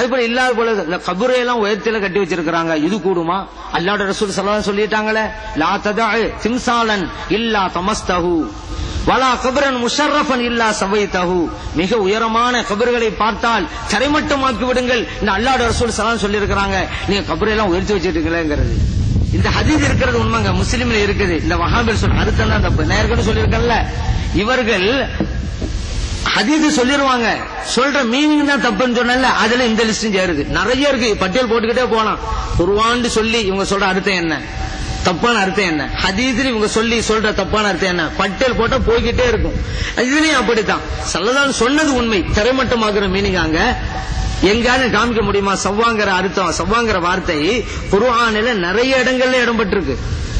அது போல இல்லாத போல இந்த கபரை எல்லாம் உயர்த்தில கட்டி வச்சிருக்கிறாங்க இது கூடுமா அல்லாஹ் ரசூல் ஸல்லல்லாஹு சொல்லிட்டாங்களே லா ததஅ திம்சாலன் இல்லா தமஸ்தஹு வலா கபரன் முஷர்ரஃபன் இல்லா சவைத்தஹு மிக உயரமான கபர்களை பார்த்தால் தரைமட்டமாக்கி விடுங்கள் இந்த அல்லாஹ் ரசூல் ஸல்லல்லாஹு சொல்லி இருக்கிறாங்க நீங்க கபரை எல்லாம் உயர்த்தி வச்சிருக்கீங்களேங்கிறது இந்த ஹதீஸ் இருக்கிறது உண்மைங்க முஸ்லிம்ல இருக்குது இந்த வஹாபில் சொல் அர்த்தம் தான் தப்பு நேர்கன்னு சொல்லியிருக்கல இவர்கள் ஹதீஸ் சொல்லிருவாங்க சொல்ற மீனிங் தான் தப்புன்னு சொன்னல அதுல இந்த லிஸ்டும் சேருது நிறைய இருக்கு பட்டியல் போட்டுக்கிட்டே போலாம் குர்ஆன்னு சொல்லி இவங்க சொல்ற அர்த்தம் என்ன தப்பான அர்த்தம் என்ன ஹதீஸ்ல இவங்க சொல்லி சொல்ற தப்பான அர்த்தம் என்ன பட்டியல் போட்டா போய்கிட்டே இருக்கும் இதுலயும் அப்படித்தான் சல்லதான் சொன்னது உண்மை தரைமட்டமாக்குற மீனிங் அங்க எங்காவது காமிக்க முடியுமா சவ்வாங்கிற அர்த்தம் சவ்வாங்கிற வார்த்தை குர்ஆனில நிறைய இடங்கள்ல இடம்பெற்றிருக்கு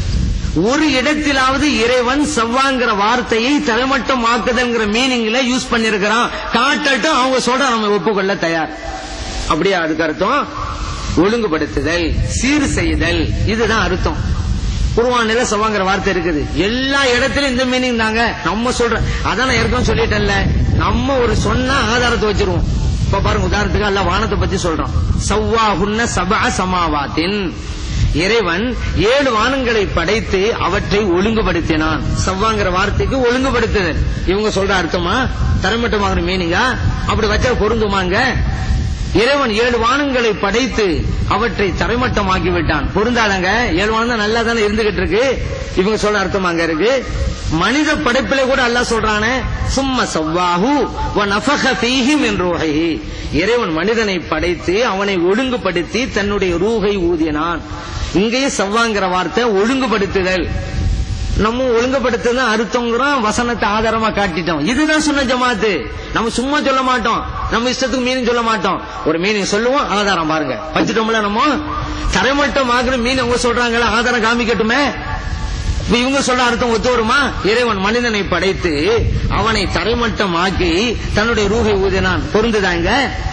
ஒரு இடத்திலாவது இறைவன் செவ்வாங்கிற வார்த்தையை தலைமட்டம் ஆக்குதல்ங்கிற மீனிங்ல யூஸ் பண்ணிருக்கிறான் காட்டட்டும் அவங்க சொல்ற நம்ம ஒப்புக்கொள்ள தயார் அப்படியா அதுக்கு அர்த்தம் ஒழுங்குபடுத்துதல் சீர் செய்தல் இதுதான் அர்த்தம் குருவானில செவ்வாங்கிற வார்த்தை இருக்குது எல்லா இடத்திலும் இந்த மீனிங் தாங்க நம்ம சொல்ற அதான் நான் ஏற்கனவே சொல்லிட்டேன்ல நம்ம ஒரு சொன்னா ஆதாரத்தை வச்சிருவோம் இப்ப பாருங்க உதாரணத்துக்கு அல்ல வானத்தை பத்தி சொல்றோம் சவ்வாஹுன்ன சபா சமாவாத்தின் இறைவன் ஏழு வானங்களை படைத்து அவற்றை ஒழுங்குபடுத்தினான் சவ்வாங்கிற வார்த்தைக்கு ஒழுங்குபடுத்துதல் இவங்க சொல்ற அர்த்தமா தரமட்டமாகிற மீனிங்கா அப்படி வச்சா பொருந்துமாங்க இறைவன் ஏழு வானங்களை படைத்து அவற்றை தரைமட்டமாக்கி விட்டான் பொருந்தாதங்க ஏழு வானம் தான் நல்லா தானே இருந்துகிட்டு இருக்கு இவங்க சொல்ற அர்த்தமாங்க இருக்கு மனித படைப்பிலே கூட அல்லாஹ் சொல்றானே சும்ம சவ்வாஹு வ நஃபக ஃபீஹி மின் ரூஹிஹி இறைவன் மனிதனை படைத்து அவனை ஒழுங்குபடுத்தி தன்னுடைய ரூஹை ஊதினான் இங்கேயும் சவ்வாங்கிற வார்த்தை ஒழுங்குபடுத்துதல் நம்ம ஒழுங்குபடுத்துதான் அர்த்தங்கிறோம் வசனத்தை ஆதாரமா காட்டிட்டோம் இதுதான் சொன்ன ஜமாத்து நம்ம சும்மா சொல்ல மாட்டோம் நம்ம இஷ்டத்துக்கு மீனிங் சொல்ல மாட்டோம் ஒரு மீனிங் சொல்லுவோம் ஆதாரம் பாருங்க வச்சுட்டோம்ல நம்ம தரைமட்டம் ஆகுற மீன் அவங்க சொல்றாங்களா ஆதாரம் காமிக்கட்டுமே இப்ப இவங்க சொல்ற அர்த்தம் ஒத்து வருமா இறைவன் மனிதனை படைத்து அவனை தரைமட்டம் ஆக்கி தன்னுடைய ரூகை ஊதினான் பொருந்துதாங்க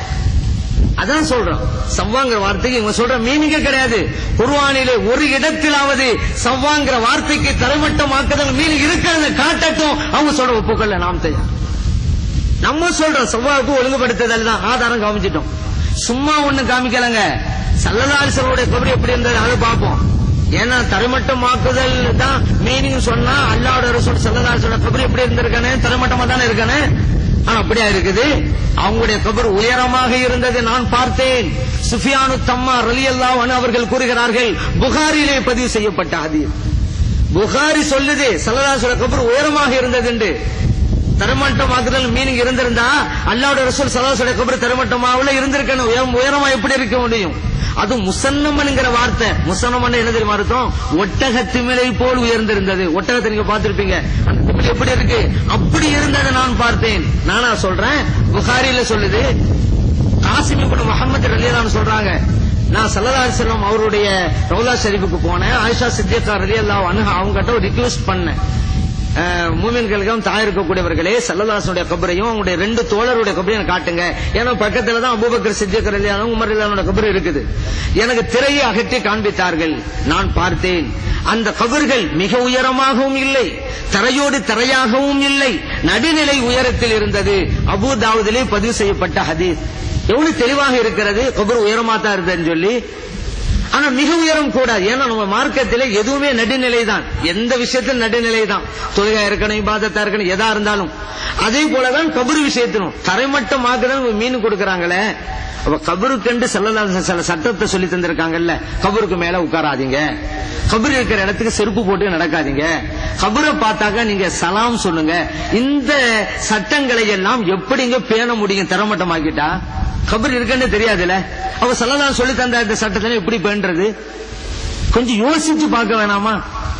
அதான் சொல்றோம் சவ்வாங்கிற வார்த்தைக்கு இவங்க சொல்ற மீனிங்கே கிடையாது குர்ஆனிலே ஒரு இடத்திலாவது சவ்வாங்கிற வார்த்தைக்கு தரைமட்டமாக்குதல் மீனிங் இருக்கிறத காட்டட்டும் அவங்க சொல்ற ஒப்புக்கொள்ள நாம் தயார் நம்ம சொல்றோம் செவ்வாய்க்கு ஒழுங்குபடுத்துதல் தான் ஆதாரம் காமிச்சிட்டோம் சும்மா ஒண்ணு காமிக்கலங்க சல்லதாரிசனுடைய கபடி எப்படி இருந்தது அதை பார்ப்போம் ஏன்னா தரைமட்டமாக்குதல் தான் மீனிங் சொன்னா அல்லாவோட ரசூல் சல்லதாரிசனோட கபடி எப்படி இருந்திருக்கானே தரைமட்டமா தானே இருக்கானே ஆனா அப்படியா இருக்குது அவங்களுடைய கபர் உயரமாக இருந்தது நான் பார்த்தேன் சுஃபியானு தம்மா ரலியல்லா அவர்கள் கூறுகிறார்கள் புகாரிலே பதிவு செய்யப்பட்ட ஹதீஸ் புகாரி சொல்லுது சல்லதாசுர கபர் உயரமாக இருந்தது என்று தரமட்டமாக்குதல் மீனிங் இருந்திருந்தா அல்லாவோட ரசூல் சலாசுடைய கபர் தரமட்டமாவுல இருந்திருக்கணும் உயரம் உயரமா எப்படி இருக்க முடியும் அது முசன்னமன்ங்கிற வார்த்தை முசன்னமன் என்ன தெரியுமா அர்த்தம் ஒட்டக திமிலை போல் உயர்ந்திருந்தது ஒட்டகத்தை நீங்க பார்த்திருப்பீங்க அந்த திமில் எப்படி இருக்கு அப்படி இருந்ததை நான் பார்த்தேன் நானா சொல்றேன் புகாரில சொல்லுது காசிம் இப்னு முகமது ரலியல்லாஹு சொல்றாங்க நான் சல்லல்லாஹு செல்லம் அவருடைய ரவுலா ஷரீஃபுக்கு போனேன் ஆயிஷா சித்தியக்கா ரலியல்லாஹு அன்ஹா அவங்க கிட்ட ஒரு ரிக்வெஸ்ட் பண்ணேன் அஹ், மூமின்களுக்கும் தாய் இருக்கக்கூடியவர்களே சல்லல்லாஹுடைய கபரையும் அவங்களுடைய ரெண்டு தோழருடைய கபரையும் எனக்கு காட்டுங்க ஏன்னா பக்கத்துல தான் அபூபக்கர் சித்தியக்கர் ரலியல்லாஹு உமர் ரலியல்லாஹுடைய கபர் இருக்குது எனக்கு திரையை அகற்றி காண்பித்தார்கள் நான் பார்த்தேன் அந்த கபர்கள் மிக உயரமாகவும் இல்லை தரையோடு தரையாகவும் இல்லை நடுநிலை உயரத்தில் இருந்தது அபூ தாவூதிலே பதிவு செய்யப்பட்ட ஹதீஸ் எவ்வளவு தெளிவாக இருக்கிறது கபர் உயரமா தான் இருந்ததுன்னு சொல்லி ஆனா மிக உயரம் கூடாது ஏன்னா நம்ம மார்க்கத்திலே எதுவுமே நடுநிலை தான் எந்த விஷயத்தில் நடுநிலை தான் தொழுகா இருக்கணும் இபாதத்தா இருக்கணும் எதா இருந்தாலும் அதே போலதான் கபரு விஷயத்திலும் தரைமட்டம் ஆக்குதான் மீன் கொடுக்கறாங்களே அப்ப கபருக்கென்று செல்லலாம் சில சட்டத்தை சொல்லி தந்திருக்காங்கல்ல கபருக்கு மேல உட்காராதீங்க கபர் இருக்கிற இடத்துக்கு செருப்பு போட்டு நடக்காதீங்க கபரை பார்த்தாக்க நீங்க சலாம் சொல்லுங்க இந்த சட்டங்களை எல்லாம் எப்படிங்க பேண முடியும் தரமட்டமாக்கிட்டா கபர் இருக்குன்னு தெரியாதுல அவ சல்லதான் சொல்லி தந்த இந்த சட்டத்தை எப்படி பேண்டது கொஞ்சம் யோசிச்சு பார்க்க வேணாமா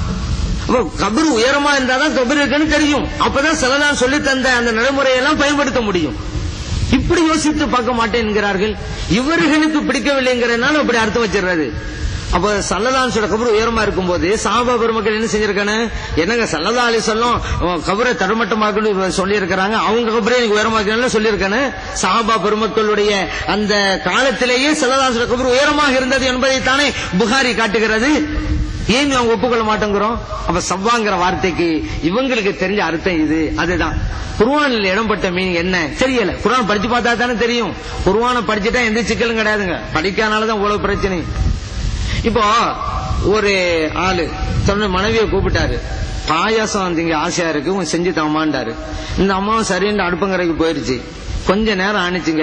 அப்ப கபர் உயரமா இருந்தாதான் கபர் இருக்குன்னு தெரியும் அப்பதான் சல்லதான் சொல்லி தந்த அந்த நடைமுறையெல்லாம் பயன்படுத்த முடியும் இப்படி யோசித்து பார்க்க மாட்டேன் என்கிறார்கள் இவர்களுக்கு பிடிக்கவில்லைங்கிறதுனால அப்படி அர்த்தம் வச்சிடுறது அப்ப சல்லதான் சொல்ற கபர் உயரமா இருக்கும்போது சாபா பெருமக்கள் என்ன செஞ்சிருக்கானு என்னங்க சல்லதா அலி சொல்லும் கபரை தரமட்டமாக்கணும் சொல்லி இருக்கிறாங்க அவங்க கபரை எனக்கு உயரமாக்கணும் சொல்லியிருக்கானு சாபா பெருமக்களுடைய அந்த காலத்திலேயே சல்லதான் சொல்ற கபர் உயரமாக இருந்தது என்பதை தானே புகாரி காட்டுகிறது ஏன் அவங்க ஒப்புக்கொள்ள மாட்டேங்கிறோம் அப்ப சவ்வாங்கிற வார்த்தைக்கு இவங்களுக்கு தெரிஞ்ச அர்த்தம் இது அதுதான் குர்ஆனில் இடம்பட்ட மீனிங் என்ன தெரியல குர்ஆன் படிச்சு பார்த்தா தானே தெரியும் குர்ஆனை படிச்சுட்டா எந்த சிக்கலும் கிடையாதுங்க படிக்காதனாலதான் இவ்வளவு பிரச்சனை இப்போ ஒரு ஆளு தன்னுடைய மனைவியை கூப்பிட்டாரு பாயாசம் திங்க ஆசையா இருக்கு உன் செஞ்சு தாமாண்டாரு இந்த அம்மாவும் சரின்னு அடுப்பங்கரைக்கு போயிருச்சு கொஞ்ச நேரம் ஆனிச்சுங்க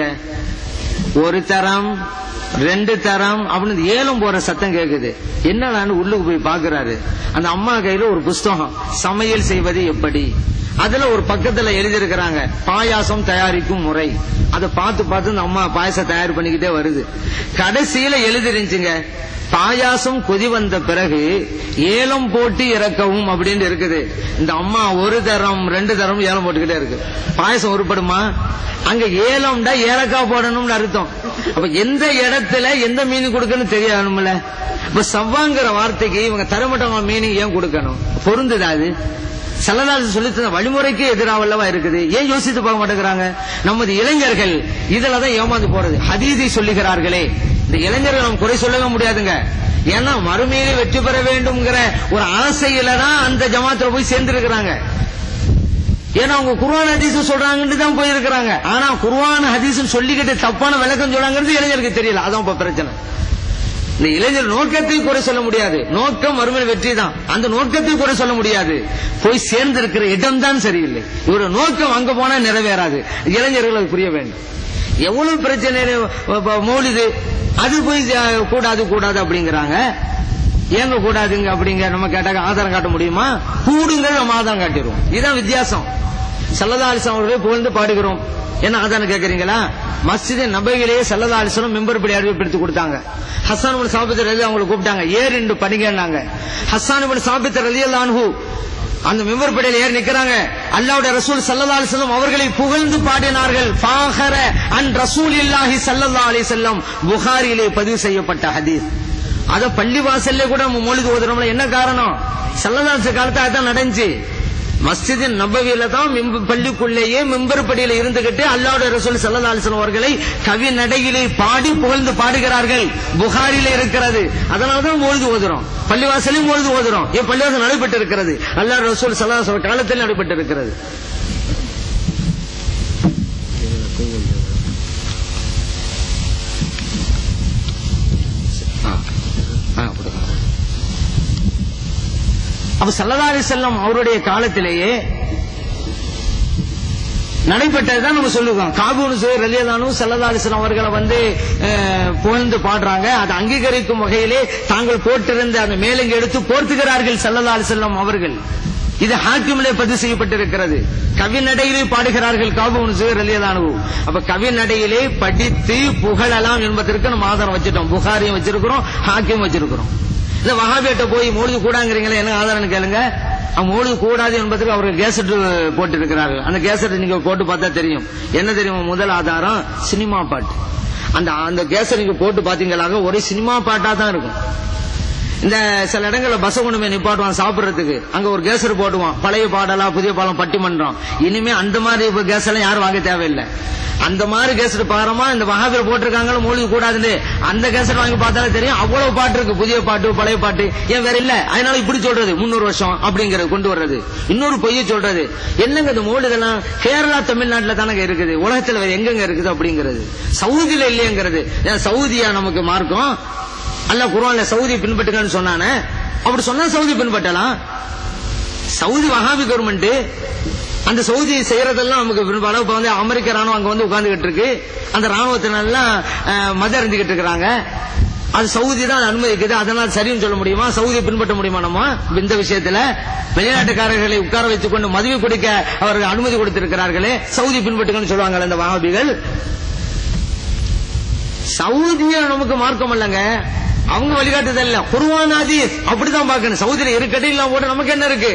ஒரு தரம் ரெண்டு தரம் அப்படின்னு ஏலம் போற சத்தம் கேக்குது என்னடான்னு உள்ளுக்கு போய் பாக்குறாரு அந்த அம்மா கையில ஒரு புஸ்தகம் சமையல் செய்வது எப்படி அதுல ஒரு பக்கத்துல எழுதியிருக்கிறாங்க பாயாசம் தயாரிக்கும் முறை அதை பார்த்து பார்த்து இந்த அம்மா பாயாசம் தயார் பண்ணிக்கிட்டே வருது கடைசியில எழுதிருந்துச்சுங்க பாயாசம் கொதி வந்த பிறகு ஏலம் போட்டு இறக்கவும் அப்படின்னு இருக்குது இந்த அம்மா ஒரு தரம் ரெண்டு தரம் ஏலம் போட்டுக்கிட்டே இருக்கு பாயாசம் உருப்படுமா அங்க ஏலம்டா ஏலக்காய் போடணும்னு அர்த்தம் அப்ப எந்த இடத்துல எந்த மீன் கொடுக்கணும் தெரியணும்ல இப்ப சவ்வாங்கிற வார்த்தைக்கு இவங்க தரமட்டமா மீனிங் ஏன் கொடுக்கணும் பொருந்துதா அது சல்லதாசு சொல்லி தந்த வழிமுறைக்கு எதிராவல்லவா இருக்குது ஏன் யோசித்து பார்க்க மாட்டேங்கிறாங்க நமது இளைஞர்கள் இதுலதான் ஏமாந்து போறது ஹதீதை சொல்லுகிறார்களே இந்த இளைஞர்கள் நம்ம குறை சொல்லவே முடியாதுங்க ஏன்னா மறுமையிலே வெற்றி பெற வேண்டும்ங்கிற ஒரு ஆசையில தான் அந்த ஜமாத்துல போய் சேர்ந்திருக்கிறாங்க ஏன்னா அவங்க குர்ஆன் ஹதீஸ் சொல்றாங்கன்னு தான் போயிருக்கிறாங்க ஆனா குர்ஆன் ஹதீஸ் சொல்லிக்கிட்டு தப்பான விளக்கம் சொல்றாங்கிறது இளைஞருக்கு தெரியல அதான் இப்ப பிரச்சனை இந்த இளைஞர் நோக்கத்தை குறை சொல்ல முடியாது நோக்கம் மறுமை வெற்றி தான் அந்த நோக்கத்தை குறை சொல்ல முடியாது போய் சேர்ந்து இருக்கிற இடம் தான் சரியில்லை இவரோட நோக்கம் அங்க போனா நிறைவேறாது இளைஞர்களுக்கு புரிய வேண்டும் எவ்வளவு பிரச்சனை இப்ப மௌலிது அது போய் அஹ், கூடாது கூடாது அப்படிங்கிறாங்க ஏங்க கூடாதுங்க அப்படிங்க நம்ம கேட்டாக்க ஆதாரம் காட்ட முடியுமா கூடுங்க நம்ம ஆதாரம் காட்டிடுவோம் இதுதான் வித்தியாசம் சல்லதாலிசம் அவர்களே புகழ்ந்து பாடுகிறோம் என்ன ஆதாரம் கேட்கறீங்களா மஸ்ஜித் நபையிலேயே சல்லதாலிசனம் மெம்பர் படி அறிவிப்படுத்தி கொடுத்தாங்க ஹசான் இப்னு சாபித் ரலி அவங்களை கூப்பிட்டாங்க ஏர் என்று படிங்கன்னாங்க ஹசான் இப்னு சாபித் ரலி அன்ஹு அந்த மெம்பர் படியில் ஏறி நிக்கிறாங்க அல்லாவுடைய ரசூல் சல்லல்லாஹு அலைஹி வஸல்லம் அவர்களை புகழ்ந்து பாடினார்கள் ஃபாஹர அன் ரசூல் இல்லாஹி சல்லல்லாஹு அலைஹி வஸல்லம் புகாரியிலே பதிவு செய்யப்பட்ட ஹதீஸ் அத பள்ளி வாசல்ல கூட நம்ம மொழிது ஓதுறோம்ல என்ன காரணம் சல்லதாச காலத்துல அதான் நடந்துச்சு மஸ்ஜிதின் நபவியில தான் மிம்ப- பள்ளிக்குள்ளேயே மெம்பர் படியில இருந்துகிட்டு அல்லாஹ்வுடைய ரசூல் ஸல்லல்லாஹு அலைஹி வஸல்லம் அவர்களை கவி நடையிலே பாடி புகழ்ந்து பாடுகிறார்கள் புகாரில இருக்கிறது அதனால தான் மொழிது ஓதுறோம் பள்ளிவாசலையும் மொழிது ஓதுறோம் ஏன் பள்ளிவாசல் நடைபெற்று இருக்கிறது அல்லாஹ் ரசூல் ஸல்லல்லாஹு அலைஹி வஸல்லம் காலத்தில் நடைபெற்று இருக்கிறது ஆ. ஆ, கொடுங்க. அப்ப சல்லதாரி செல்லம் அவருடைய காலத்திலேயே நடைபெற்றதுதான் நம்ம சொல்லுவோம் காபூனு சுயர் ரலியதானும் சல்லதாலிசன் அவர்களை வந்து அஹ், புகழ்ந்து பாடுறாங்க அதை அங்கீகரிக்கும் வகையிலே தாங்கள் போட்டிருந்த அந்த மேலங்க எடுத்து போர்த்துகிறார்கள் சல்லதாலி செல்லம் அவர்கள் இது ஹாக்கிமிலே பதிவு செய்யப்பட்டிருக்கிறது கவிநடையிலே பாடுகிறார்கள் காபூனு சுயர் ரலியதானு அப்ப கவிநடையிலே படித்து புகழலாம் என்பதற்கு நம்ம ஆதாரம் வச்சிட்டோம் புகாரியும் வச்சிருக்கிறோம் ஹாக்கியும் வச்சிருக்கிறோம் இந்த வஹாபியிட்ட போய் மூழ்கு கூடாங்கிறீங்களே என்ன ஆதாரம் கேளுங்க அவங்க மூழ்கு கூடாது என்பதற்கு அவர்கள் கேசட் போட்டு இருக்கிறார்கள் அந்த கேசட் நீங்க போட்டு பார்த்தா தெரியும் என்ன தெரியுமா முதல் ஆதாரம் சினிமா பாட்டு அந்த அந்த கேசட் நீங்க போட்டு பாத்தீங்களாக ஒரே சினிமா பாட்டா தான் இருக்கும் இந்த சில இடங்கள்ல பஸ் கொண்டு போய் நிப்பாட்டுவான் சாப்பிடுறதுக்கு அங்க ஒரு கேசர் போடுவான் பழைய பாடலா புதிய பாடம் பட்டிமன்றம் இனிமே அந்த மாதிரி இப்ப கேஸ் எல்லாம் யாரும் வாங்க தேவையில்லை அந்த மாதிரி கேசட் பாரமா இந்த மகாபீர் போட்டிருக்காங்களோ மூழ்கி கூடாதுன்னு அந்த கேசட் வாங்கி பார்த்தாலே தெரியும் அவ்வளவு பாட்டு இருக்கு புதிய பாட்டு பழைய பாட்டு ஏன் வேற இல்ல அதனால இப்படி சொல்றது முன்னூறு வருஷம் அப்படிங்கறது கொண்டு வர்றது இன்னொரு பொய்ய சொல்றது என்னங்க இந்த மூடு இதெல்லாம் கேரளா தமிழ்நாட்டுல தானங்க இருக்குது உலகத்துல வேற எங்கெங்க இருக்குது அப்படிங்கிறது சவுதியில இல்லையங்கிறது ஏன் சவுதியா நமக்கு மார்க்கம் அல்ல குர்ஆன்ல சவுதி பின்பற்றுங்கன்னு சொன்னானே அப்படி சொன்னா சவுதி பின்பற்றலாம் சவுதி வஹாபி கவர்மெண்ட் அந்த சவுதி செய்யறதெல்லாம் நமக்கு விரும்பால இப்ப வந்து அமெரிக்க ராணுவம் அங்க வந்து உட்கார்ந்துகிட்டு இருக்கு அந்த ராணுவத்தினெல்லாம் அஹ், மத அறிஞ்சுக்கிட்டு இருக்கிறாங்க அது சவுதி தான் அதை அனுமதிக்குது அதனால சரின்னு சொல்ல முடியுமா சவுதியை பின்பற்ற முடியுமா நம்ம இந்த விஷயத்துல வெளிநாட்டுக்காரர்களை உட்கார வைத்துக் கொண்டு மதுவை குடிக்க அவர்கள் அனுமதி கொடுத்திருக்கிறார்களே சவுதி பின்பற்றுங்கன்னு சொல்லுவாங்க இந்த வஹாபிகள் சவுதியா நமக்கு மார்க்கம் இல்லங்க அவங்க வழிகாட்டுதல் இல்ல குருவான் ஹதீஸ் அப்படிதான் பார்க்கணும் சவுதியில இருக்கட்டும் இல்லாம போட்டு நமக்கு என்ன இருக்கு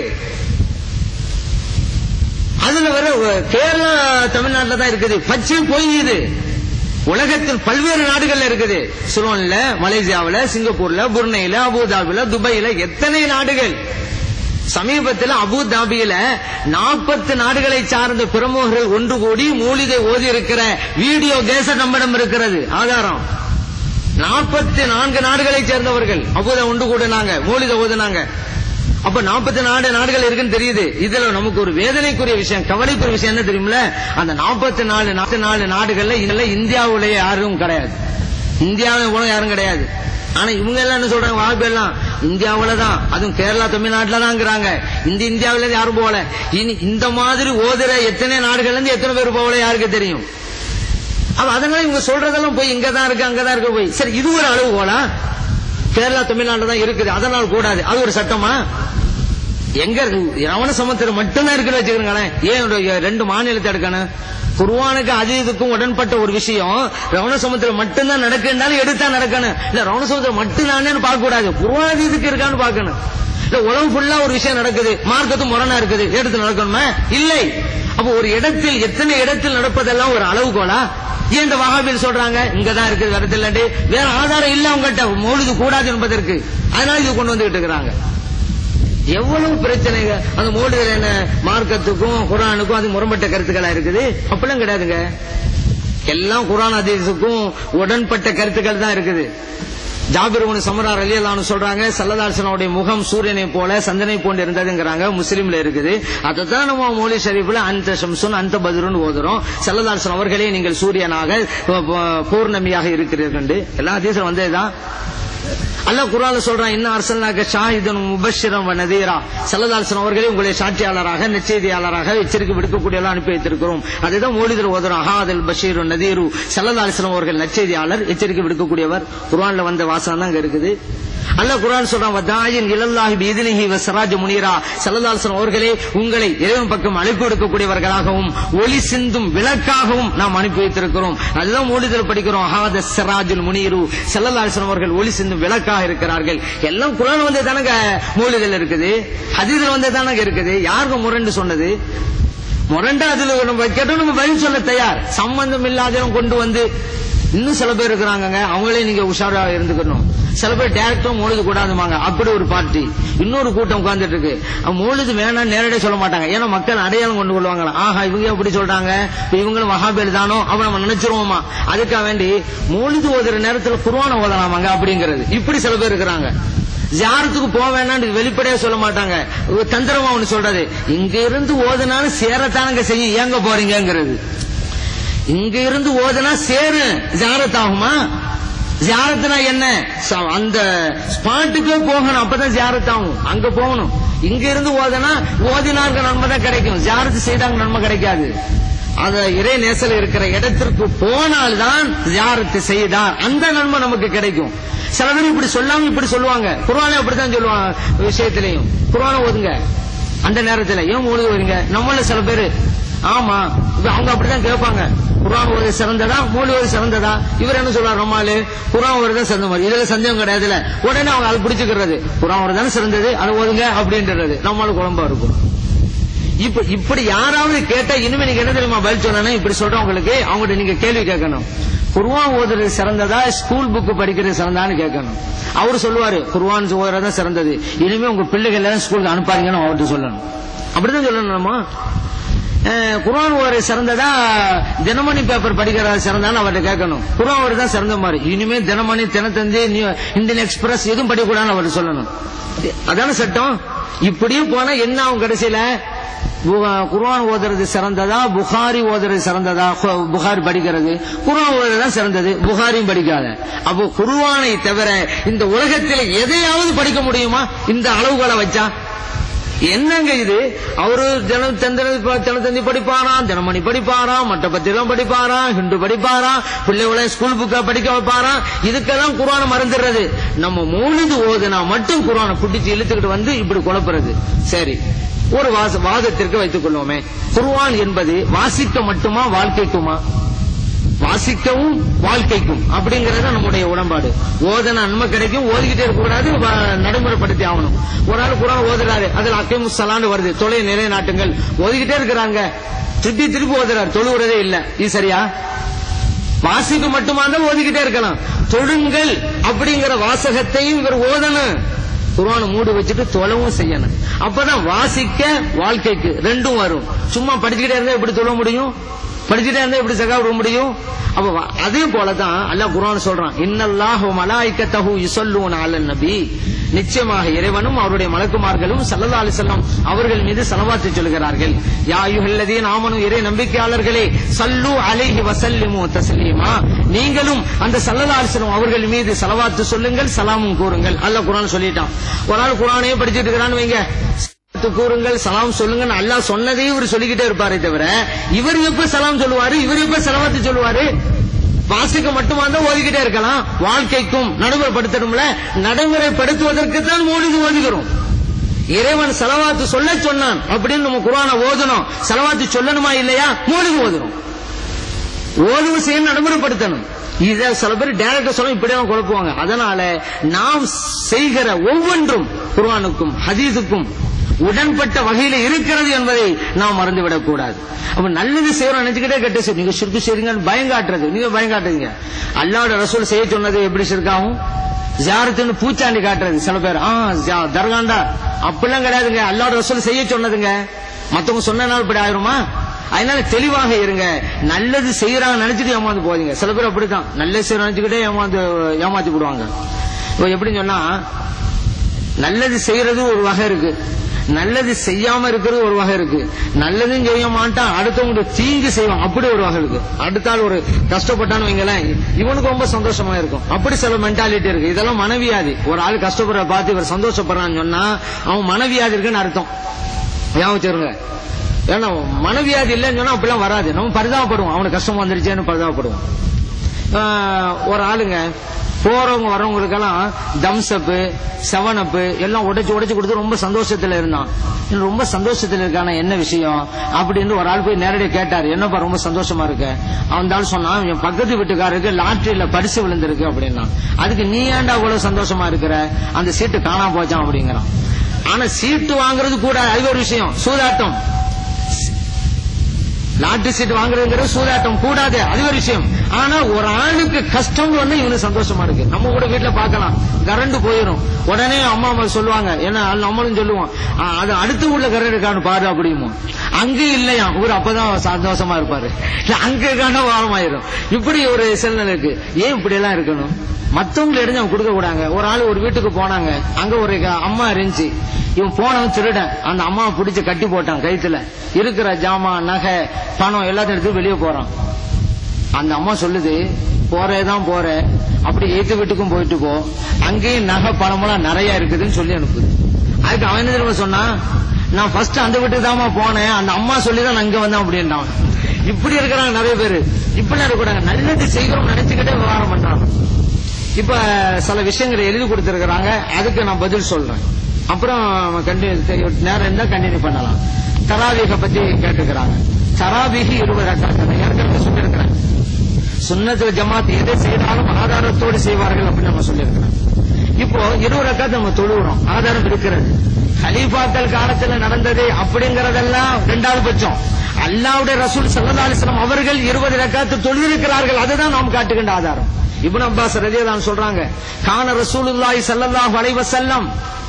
அதுல வேற அஹ், கேரளா தமிழ்நாட்டுல தான் இருக்குது பச்சை பொய் இது உலகத்தில் பல்வேறு நாடுகள்ல இருக்குது சிலோன்ல மலேசியாவுல சிங்கப்பூர்ல புர்னேல அபுதாபில துபாயில எத்தனை நாடுகள் சமீபத்தில் அபுதாபியில நாற்பத்து நாடுகளை சார்ந்த பிரமுகர்கள் ஒன்று கூடி மூலிகை ஓதி இருக்கிற வீடியோ கேசட் நம்மிடம் இருக்கிறது ஆதாரம் நாற்பத்தி நான்கு நாடுகளைச் சேர்ந்தவர்கள் அப்போதான் ஒன்று கூடினாங்க மூலித ஓதுனாங்க அப்ப நாற்பத்தி நாலு நாடுகள் இருக்குன்னு தெரியுது இதுல நமக்கு ஒரு வேதனைக்குரிய விஷயம் கவலைக்குரிய விஷயம் என்ன தெரியுமில அந்த நாற்பத்தி நாலு நாற்பத்தி நாலு நாடுகள்ல இதுல இந்தியாவுலயே யாரும் கிடையாது இந்தியாவில் போல யாரும் கிடையாது ஆனா இவங்க எல்லாம் என்ன சொல்றாங்க வாய்ப்பு எல்லாம் இந்தியாவுல தான் அதுவும் கேரளா தமிழ்நாட்டுல தான்ங்கிறாங்க இந்த இந்தியாவில இருந்து யாரும் போகல இனி இந்த மாதிரி ஓதுற எத்தனை நாடுகள்ல இருந்து எத்தனை பேர் போகல யாருக்கு தெரியும் அப்ப அதனால இவங்க சொல்றதெல்லாம் போய் இங்க தான் இருக்கு அங்கதான் இருக்கு போய் சரி இது ஒரு அளவு போல கேரளா தமிழ்நாட்டுல தான் இருக்குது அதனால் கூடாது அது ஒரு சட்டமா எங்க இருக்கு ரவண சமுத்திரம் மட்டும்தான் இருக்குன்னு வச்சுக்கிறீங்களேன் ஏன் ஒரு ரெண்டு மாநிலத்தை எடுக்கணும் குர்வானுக்கு அது இதுக்கும் உடன்பட்ட ஒரு விஷயம் ரவண சமுத்திரம் மட்டும்தான் நடக்குன்னாலும் எடுத்தா நடக்கணும் இல்ல ரவண சமுத்திரம் மட்டும்தானே பார்க்க கூடாது குர்வான் இதுக்கு இருக்கான்னு பார்க்கணும் இல்ல உலகம் ஃபுல்லா ஒரு விஷயம் நடக்குது மார்க்கத்தும் முரணா இருக்குது எடுத்து நடக்கணுமா இல்லை அப்ப ஒரு இடத்தில் எத்தனை இடத்தில் நடப்பதெல்லாம் ஒரு அளவுகோலா ஏன் இந்த வகாபில் சொல்றாங்க இங்கதான் இருக்குது வேற இல்லாட்டி வேற ஆதாரம் இல்ல அவங்ககிட்ட மௌலிது கூடாது என்பதற்கு அதனால இது கொண்டு வந்துகிட்டு இருக்கிறாங்க எவ்வளவு பிரச்சனைங்க அந்த மோடுகள் என்ன மார்க்கத்துக்கும் குரானுக்கும் அது முரண்பட்ட கருத்துக்களா இருக்குது அப்படிலாம் கிடையாதுங்க எல்லாம் குரான் அதீசுக்கும் உடன்பட்ட கருத்துக்கள் தான் இருக்குது ஜாபிர் உன் சமரார் அலி அல்லான்னு சொல்றாங்க சல்லதாசனுடைய முகம் சூரியனை போல சந்தனை போன்று இருந்ததுங்கிறாங்க முஸ்லீம்ல இருக்குது அதை தான் நம்ம மௌலி ஷரீஃப்ல அந்த ஷம்சுன் அந்த பதிருன்னு ஓதுறோம் சல்லதாசன் அவர்களே நீங்கள் சூரியனாக பௌர்ணமியாக இருக்கிறீர்கள் எல்லா அதிசயம் வந்ததுதான் அல்லாஹ் குரான்ல சொல்றான் இன்ன அரசனாக ஷாஹிதன் முபஷிரம் நதீரா சல்லதாசன் அவர்களே உங்களை சாட்சியாளராக நெச்செய்தியாளராக எச்சரிக்கை விடுக்கக்கூடியவெல்லாம் அனுப்பி வைத்திருக்கிறோம் அதுதான் மோடிதர் ஓதுறோம் அஹாதல் பஷீர் நதீரு சல்லதாசனம் அவர்கள் நச்செய்தியாளர் எச்சரிக்கை விடுக்கக்கூடியவர் குரான்ல வந்த வாசகம் தான் அங்க இருக்குது அல்லாஹ் குரான் சொல்றான் வதாயின் இலல்லாஹி பீதினிஹி வசராஜ முனீரா சல்லல்லாஹு அவர்களே உங்களை இறைவன் பக்கம் அழைப்பு எடுக்கக்கூடியவர்களாகவும் ஒளி சிந்தும் விளக்காகவும் நாம் அனுப்பி வைத்திருக்கிறோம் அதுதான் மூலிதல் படிக்கிறோம் ஹாத சராஜுல் முனீரு சல்லல்லாஹு அவர்கள் ஒளி சிந்தும் விளக்காக இருக்கிறார்கள் எல்லாம் குரான் வந்து தானங்க மூலிதல் இருக்குது ஹதீதில் வந்து தானங்க இருக்குது யாருக்கு முரண்டு சொன்னது முரண்டா அதுல நம்ம கேட்டோம் நம்ம பதில் சொல்ல தயார் சம்பந்தம் இல்லாதவன் கொண்டு வந்து இன்னும் சில பேர் இருக்கிறாங்க அவங்களே நீங்க உஷாரா இருந்துக்கணும் சில பேர் டேரக்டும் மூழுது கூடாதுமாங்க அப்படி ஒரு பார்ட்டி இன்னொரு கூட்டம் உட்கார்ந்துட்டு இருக்கு மூழுது வேணாம் நேரடியாக சொல்ல மாட்டாங்க ஏன்னா மக்கள் அடையாளம் கொண்டு கொள்வாங்களா ஆஹா இவங்க எப்படி சொல்றாங்க இப்ப இவங்களும் மகாபேர் தானோ அவன் நம்ம நினைச்சிருவோமா அதுக்காக வேண்டி மூழுது ஓதுற நேரத்துல குருவான ஓதலாமாங்க அப்படிங்கிறது இப்படி சில பேர் இருக்கிறாங்க ஜாரத்துக்கு போக வேணாம்னு வெளிப்படையா சொல்ல மாட்டாங்க ஒரு தந்திரமா ஒண்ணு சொல்றது இங்க இருந்து ஓதுனாலும் சேரத்தானங்க செய்யும் ஏங்க போறீங்கிறது இங்க இருந்து ஓதுனா சேரு ஜாரத் ஆகுமா ஜியாரத்துனா என்ன ச- அந்த ஸ்பாட்டுக்கே போகணும் அப்பதான் ஜியாரத் ஆகும் அங்க போகணும் இங்க இருந்து ஓதுனா ஓதினாருக்கு நன்மை தான் கிடைக்கும் ஜியாரத்து செய்தாங்க நன்மை கிடைக்காது அந்த இறை நேசல் இருக்கிற இடத்திற்கு போனால்தான் ஜியாரத்து செய்தார் அந்த நன்மை நமக்கு கிடைக்கும் சில பேர் இப்படி சொல்லாம இப்படி சொல்லுவாங்க குர்ஆனே அப்படித்தான் சொல்லுவாங்க விஷயத்திலையும் குர்ஆனை ஓதுங்க அந்த நேரத்துல ஏன் ஓடுது வரீங்க நம்மள சில பேரு ஆமா இப்ப அவங்க அப்படிதான் கேட்பாங்க குரான் ஓது சிறந்ததா மூலி ஓது சிறந்ததா இவர் என்ன சொல்றாரு நம்மாலு குரான் ஓது தான் சிறந்த மாதிரி இதுல சந்தேகம் கிடையாதுல உடனே அவங்க அதை பிடிச்சுக்கிறது குரான் ஓது தானே சிறந்தது அதை ஓதுங்க அப்படின்றது நம்மளுக்கு குழம்பா இருக்கும் இப்ப இப்படி யாராவது கேட்டா இனிமே நீங்க என்ன தெரியுமா பதில் சொல்லணும் இப்படி சொல்றவங்களுக்கு அவங்ககிட்ட நீங்க கேள்வி கேட்கணும் குர்ஆன் ஓதுறது சிறந்ததா ஸ்கூல் புக் படிக்கிறது சிறந்தான்னு கேட்கணும் அவரு சொல்லுவாரு குர்ஆன் ஓதுறது தான் சிறந்தது இனிமே உங்க பிள்ளைகள் எல்லாம் ஸ்கூலுக்கு அனுப்பாதீங்கன்னு அவர்கிட்ட சொல்லணும் அப்படிதான் சொல்லணும் நம்ம அஹ், குர்ஆன் ஓதுறது சிறந்ததா தினமணி பேப்பர் படிக்கிறது சிறந்தான்னு அவர்கிட்ட கேட்கணும் குர்ஆன் ஓதுறது தான் சிறந்த மாதிரி இனிமே Dinamani Dinathanthi new- Indian Express எதுவும் படிக்கக்கூடாதுன்னு அவர்கிட்ட சொல்லணும் அதான சட்டம் இப்படியும் போனா என்ன ஆகும் கடைசியில பு- குர்ஆன் ஓதுறது சிறந்ததா புகாரி ஓதுறது சிறந்ததா கு- புகாரி படிக்கிறது குர்ஆன் ஓதுறது தான் சிறந்தது புகாரியும் படிக்காத அப்போ குர்ஆனை தவிர இந்த உலகத்தில் எதையாவது படிக்க முடியுமா இந்த அளவுகளை வச்சா என்னங்க இது அவரு தினம் தந்திர தினத்தந்தி படிப்பாராம் தினமணி படிப்பாராம் மற்ற பத்திரம் படிப்பாராம் ஹிந்து படிப்பாராம் பிள்ளைகளை ஸ்கூல் புக்கா படிக்க வைப்பாராம் இதுக்கெல்லாம் குரானை மறந்துடுறது நம்ம மூணுது ஓதுனா மட்டும் குரானை புட்டிச்சு இழுத்துக்கிட்டு வந்து இப்படி குழப்புறது சரி ஒரு வாச வாதத்திற்கு வைத்துக் கொள்வோமே குர்ஆன் என்பது வாசிக்க மட்டுமா வாழ்க்கைக்குமா வாசிக்கவும் வாழ்க்கைக்கும் அப்படிங்கறது நம்முடைய உடன்பாடு ஓதன நன்மை கிடைக்கும் ஓதிக்கிட்டே இருக்க கூடாது வ- நடைமுறைப்படுத்தி ஆகணும் ஒரு ஆள் குரான் ஓதுறாரு அதுல அக்கைமு சலான்னு வருது தொலை நிலைநாட்டுங்கள் ஓதிக்கிட்டே இருக்கிறாங்க திருப்பி திருப்பி ஓதுறாரு தொழுவுறதே இல்ல இது சரியா வாசிக்க மட்டுமா தான் ஓதிக்கிட்டே இருக்கலாம் தொழுங்கள் அப்படிங்கிற வாசகத்தையும் இவர் ஓதணும் குர்ஆனை மூடி வச்சுட்டு தொழவும் செய்யணும் அப்பதான் வாசிக்க வாழ்க்கைக்கு ரெண்டும் வரும் சும்மா படிச்சுக்கிட்டே இருந்தா எப்படி தொழ முடியும் படிச்சுட்டே இருந்தா எப்படி ஜக்கா கொடுக்க முடியும் அப்ப வ- அதே போலதான் அல்லாஹ் குர்ஆன் சொல்றான் இன்னல்லாஹு மலாயிக்கத்தஹு யுஸல்லூன அலன் நபி நிச்சயமாக இறைவனும் அவருடைய மலக்குமார்களும் ஸல்லல்லாஹு அலைஹி வஸல்லம் அவர்கள் மீது ஸலவாத்து சொல்கிறார்கள் யா அய்யுஹல்லதீன ஆமனு இறை நம்பிக்கையாளர்களே சல்லு அலைஹி வஸல்லிமு தஸ்லீமா நீங்களும் அந்த ஸல்லல்லாஹு அலைஹி வஸல்லம் அவர்கள் மீது ஸலவாத்து சொல்லுங்கள் சலாமும் கூறுங்கள் அல்லாஹ் குர்ஆன் சொல்லிட்டான் ஒரு ஆள் குர்ஆனையே படிச்சிட்டு இருக்கிறான்னு வைங்க சலாத்து கூறுங்கள் சலாம் சொல்லுங்கன்னு அல்லாஹ் சொன்னதே இவர் சொல்லிக்கிட்டே இருப்பாரே தவிர இவர் எப்ப சலாம் சொல்லுவாரு இவர் எப்ப சலவாத்து சொல்லுவாரு வாசிக்க மட்டுமா தான் ஓதிக்கிட்டே இருக்கலாம் வாழ்க்கைக்கும் நடைமுறைப்படுத்தணும்ல நடைமுறைப்படுத்துவதற்கு தான் மௌலிது ஓதுகிறோம் இறைவன் செலவாத்து சொல்ல சொன்னான் அப்படின்னு நம்ம குர்ஆனை ஓதணும் செலவாத்து சொல்லணுமா இல்லையா மௌலிது ஓதுறோம் ஓதுவு செய்ய நடைமுறைப்படுத்தணும் இத சில பேர் டைரக்டா சொல்ல இப்படியே குழப்புவாங்க அதனால நாம் செய்கிற ஒவ்வொன்றும் குர்ஆனுக்கும் ஹதீஸுக்கும் உடன்பட்ட வகையில இருக்கிறது என்பதை நாம் மறந்துவிடக் கூடாது அப்ப நல்லது செய்யறோம் நினைச்சுக்கிட்டே கெட்ட செய்யும் நீங்க சுருக்கு செய்றீங்கன்னு பயம் காட்டுறது நீங்க பயம் காட்டுறீங்க அல்லாஹ்வோட ரசூல் செய்ய சொன்னது எப்படி சிறுக்காகும் ஜாரத்துன்னு பூச்சாண்டி காட்டுறது சில பேர் ஆ ஜா- தர்காண்டா அப்படிலாம் கிடையாதுங்க அல்லாஹ்வோட ரசூல் செய்ய சொன்னதுங்க மத்தவங்க சொன்னனால இப்படி ஆயிருமா அதனால தெளிவாக இருங்க நல்லது செய்யறாங்க நினைச்சிட்டு ஏமாந்து போதீங்க சில பேர் அப்படித்தான் நல்லது செய்யற நினைச்சுக்கிட்டே ஏமாந்து ஏமாத்தி விடுவாங்க இப்போ எப்படின்னு சொன்னா நல்லது செய்யறது ஒரு வகை இருக்கு நல்லது செய்யாம இருக்கிறது ஒரு வகை இருக்கு நல்லதும் செய்ய மாட்டான் அடுத்தவங்களுக்கு தீங்கு செய்வான் அப்படி ஒரு வகை இருக்கு அடுத்த ஆள் ஒரு கஷ்டப்பட்டான்னு வைங்களேன் இவனுக்கு ரொம்ப சந்தோஷமா இருக்கும் அப்படி சில மென்டாலிட்டி இருக்கு இதெல்லாம் மனவியாதி ஒரு ஆள் கஷ்டப்படுற பார்த்து இவர் சந்தோஷப்படுறான்னு சொன்னா அவன் மனவியாதி இருக்குன்னு அர்த்தம் ஞாபகம் வச்சுருங்க ஏன்னா மனவியாதி இல்லைன்னு சொன்னா அப்படிலாம் வராது நம்ம பரிதாபப்படுவோம் அவனுக்கு கஷ்டம் வந்துருச்சேன்னு பரிதாபப்படுவோம் ஆஹ், ஒரு ஆளுங்க போறவங்க வரவங்களுக்கெல்லாம் தம்ஸ்அப்பு செவனப்பு எல்லாம் உடைச்சு உடைச்சு கொடுத்து ரொம்ப சந்தோஷத்துல இருந்தான் இன்னும் ரொம்ப சந்தோஷத்துல இருக்கான என்ன விஷயம் அப்படின்னு ஒரு ஆள் போய் நேரடியாக கேட்டாரு என்னப்பா ரொம்ப சந்தோஷமா இருக்க அவன் ஆள் சொன்னான் என் பக்கத்து வீட்டுக்காரருக்கு லாட்டரியில பரிசு விழுந்திருக்கு அப்படின்னா அதுக்கு நீ ஏன்டா இவ்வளவு சந்தோஷமா இருக்கிற அந்த சீட்டு காணாம போச்சான் அப்படிங்கிறான் ஆனா சீட்டு வாங்குறது கூட அது ஒரு விஷயம் சூதாட்டம் லாட்டரி சீட் வாங்குறதுங்கிறது சூதாட்டம் கூடாது அது ஒரு விஷயம் ஆனா ஒரு ஆளுக்கு கஷ்டம் வந்து இவனுக்கு சந்தோஷமா இருக்கு நம்ம கூட வீட்டுல பார்க்கலாம் கரண்ட் போயிடும் உடனே அம்மா அம்மா சொல்லுவாங்க ஏன்னா நம்மளும் சொல்லுவோம் "ஆ, அது அடுத்த ஊர்ல கரண்ட் இருக்கான்னு பாரு அப்படிமோ அங்க இல்லையா இவர் அப்பதான் சந்தோஷமா இருப்பாரு இல்ல, அங்க இருக்கான வாரமாயிரும் இப்படி ஒரு சூழ்நிலை இருக்கு ஏன் இப்படி எல்லாம் இருக்கணும் மத்தவங்களை எடுத்து அவன் கொடுக்க கூடாங்க ஒரு ஆள் ஒரு வீட்டுக்கு போனாங்க அங்க ஒரு க- அம்மா இருந்துச்சு இவன் போனவன் திருடன் அந்த அம்மாவை பிடிச்சு கட்டி போட்டான் கயித்துல இருக்கிற ஜாமான் நகை பணம் எல்லாத்தையும் எடுத்து வெளியே போறான் அந்த அம்மா சொல்லுது போறேதான் போற அப்படி ஏத்து வீட்டுக்கும் போயிட்டு போ அங்கேயும் நகை பணமெல்லாம் நிறைய இருக்குதுன்னு சொல்லி அனுப்புது அதுக்கு அவன் என்ன தெரியுமா சொன்னான் நான் ஃபர்ஸ்ட் அந்த வீட்டுக்கு தாமா போனேன் அந்த அம்மா சொல்லி தான் நான் இங்க வந்தேன் அப்படின்ட்டான் இப்படி இருக்கிறாங்க நிறைய பேரு இப்படி இருக்கக்கூடாது நல்லது செய்கிறோம் நினைச்சுக்கிட்டே விவகாரம் பண்றாங்க இப்ப சில விஷயங்களை எழுதி கொடுத்திருக்கிறாங்க அதுக்கு நான் பதில் சொல்றேன் அப்புறம் கண்டினியூ நேரம் இருந்தா கண்டினியூ பண்ணலாம் தராவீக பத்தி கேட்டுக்கிறாங்க தராவீகி இருபது ரக்காத்து ஏற்கனவே சொல்லியிருக்கிறேன் சுன்னத்துல ஜமாத் எதை செய்தாலும் ஆதாரத்தோடு செய்வார்கள் அப்படின்னு நம்ம சொல்லியிருக்கிறோம் இப்போ இருபது ரக்காத்து நம்ம தொழுகிறோம் ஆதாரம் இருக்கிறது ஹலீஃபாக்கள் காலத்துல நடந்தது அப்படிங்கறதெல்லாம் ரெண்டாவது பட்சம் அல்லாவுடைய ரசூல் ஸல்லல்லாஹு அலைஹி வஸல்லம் அவர்கள் இருபது ரக்காத்து தொழுதிருக்கிறார்கள் அதுதான் நாம் காட்டுகின்ற ஆதாரம் இப்னு அப்பாஸ் ரலியல்லாஹு சொல்றாங்க கான ரசூலுல்லாஹி ஸல்லல்லாஹு அலைஹி வஸல்லம்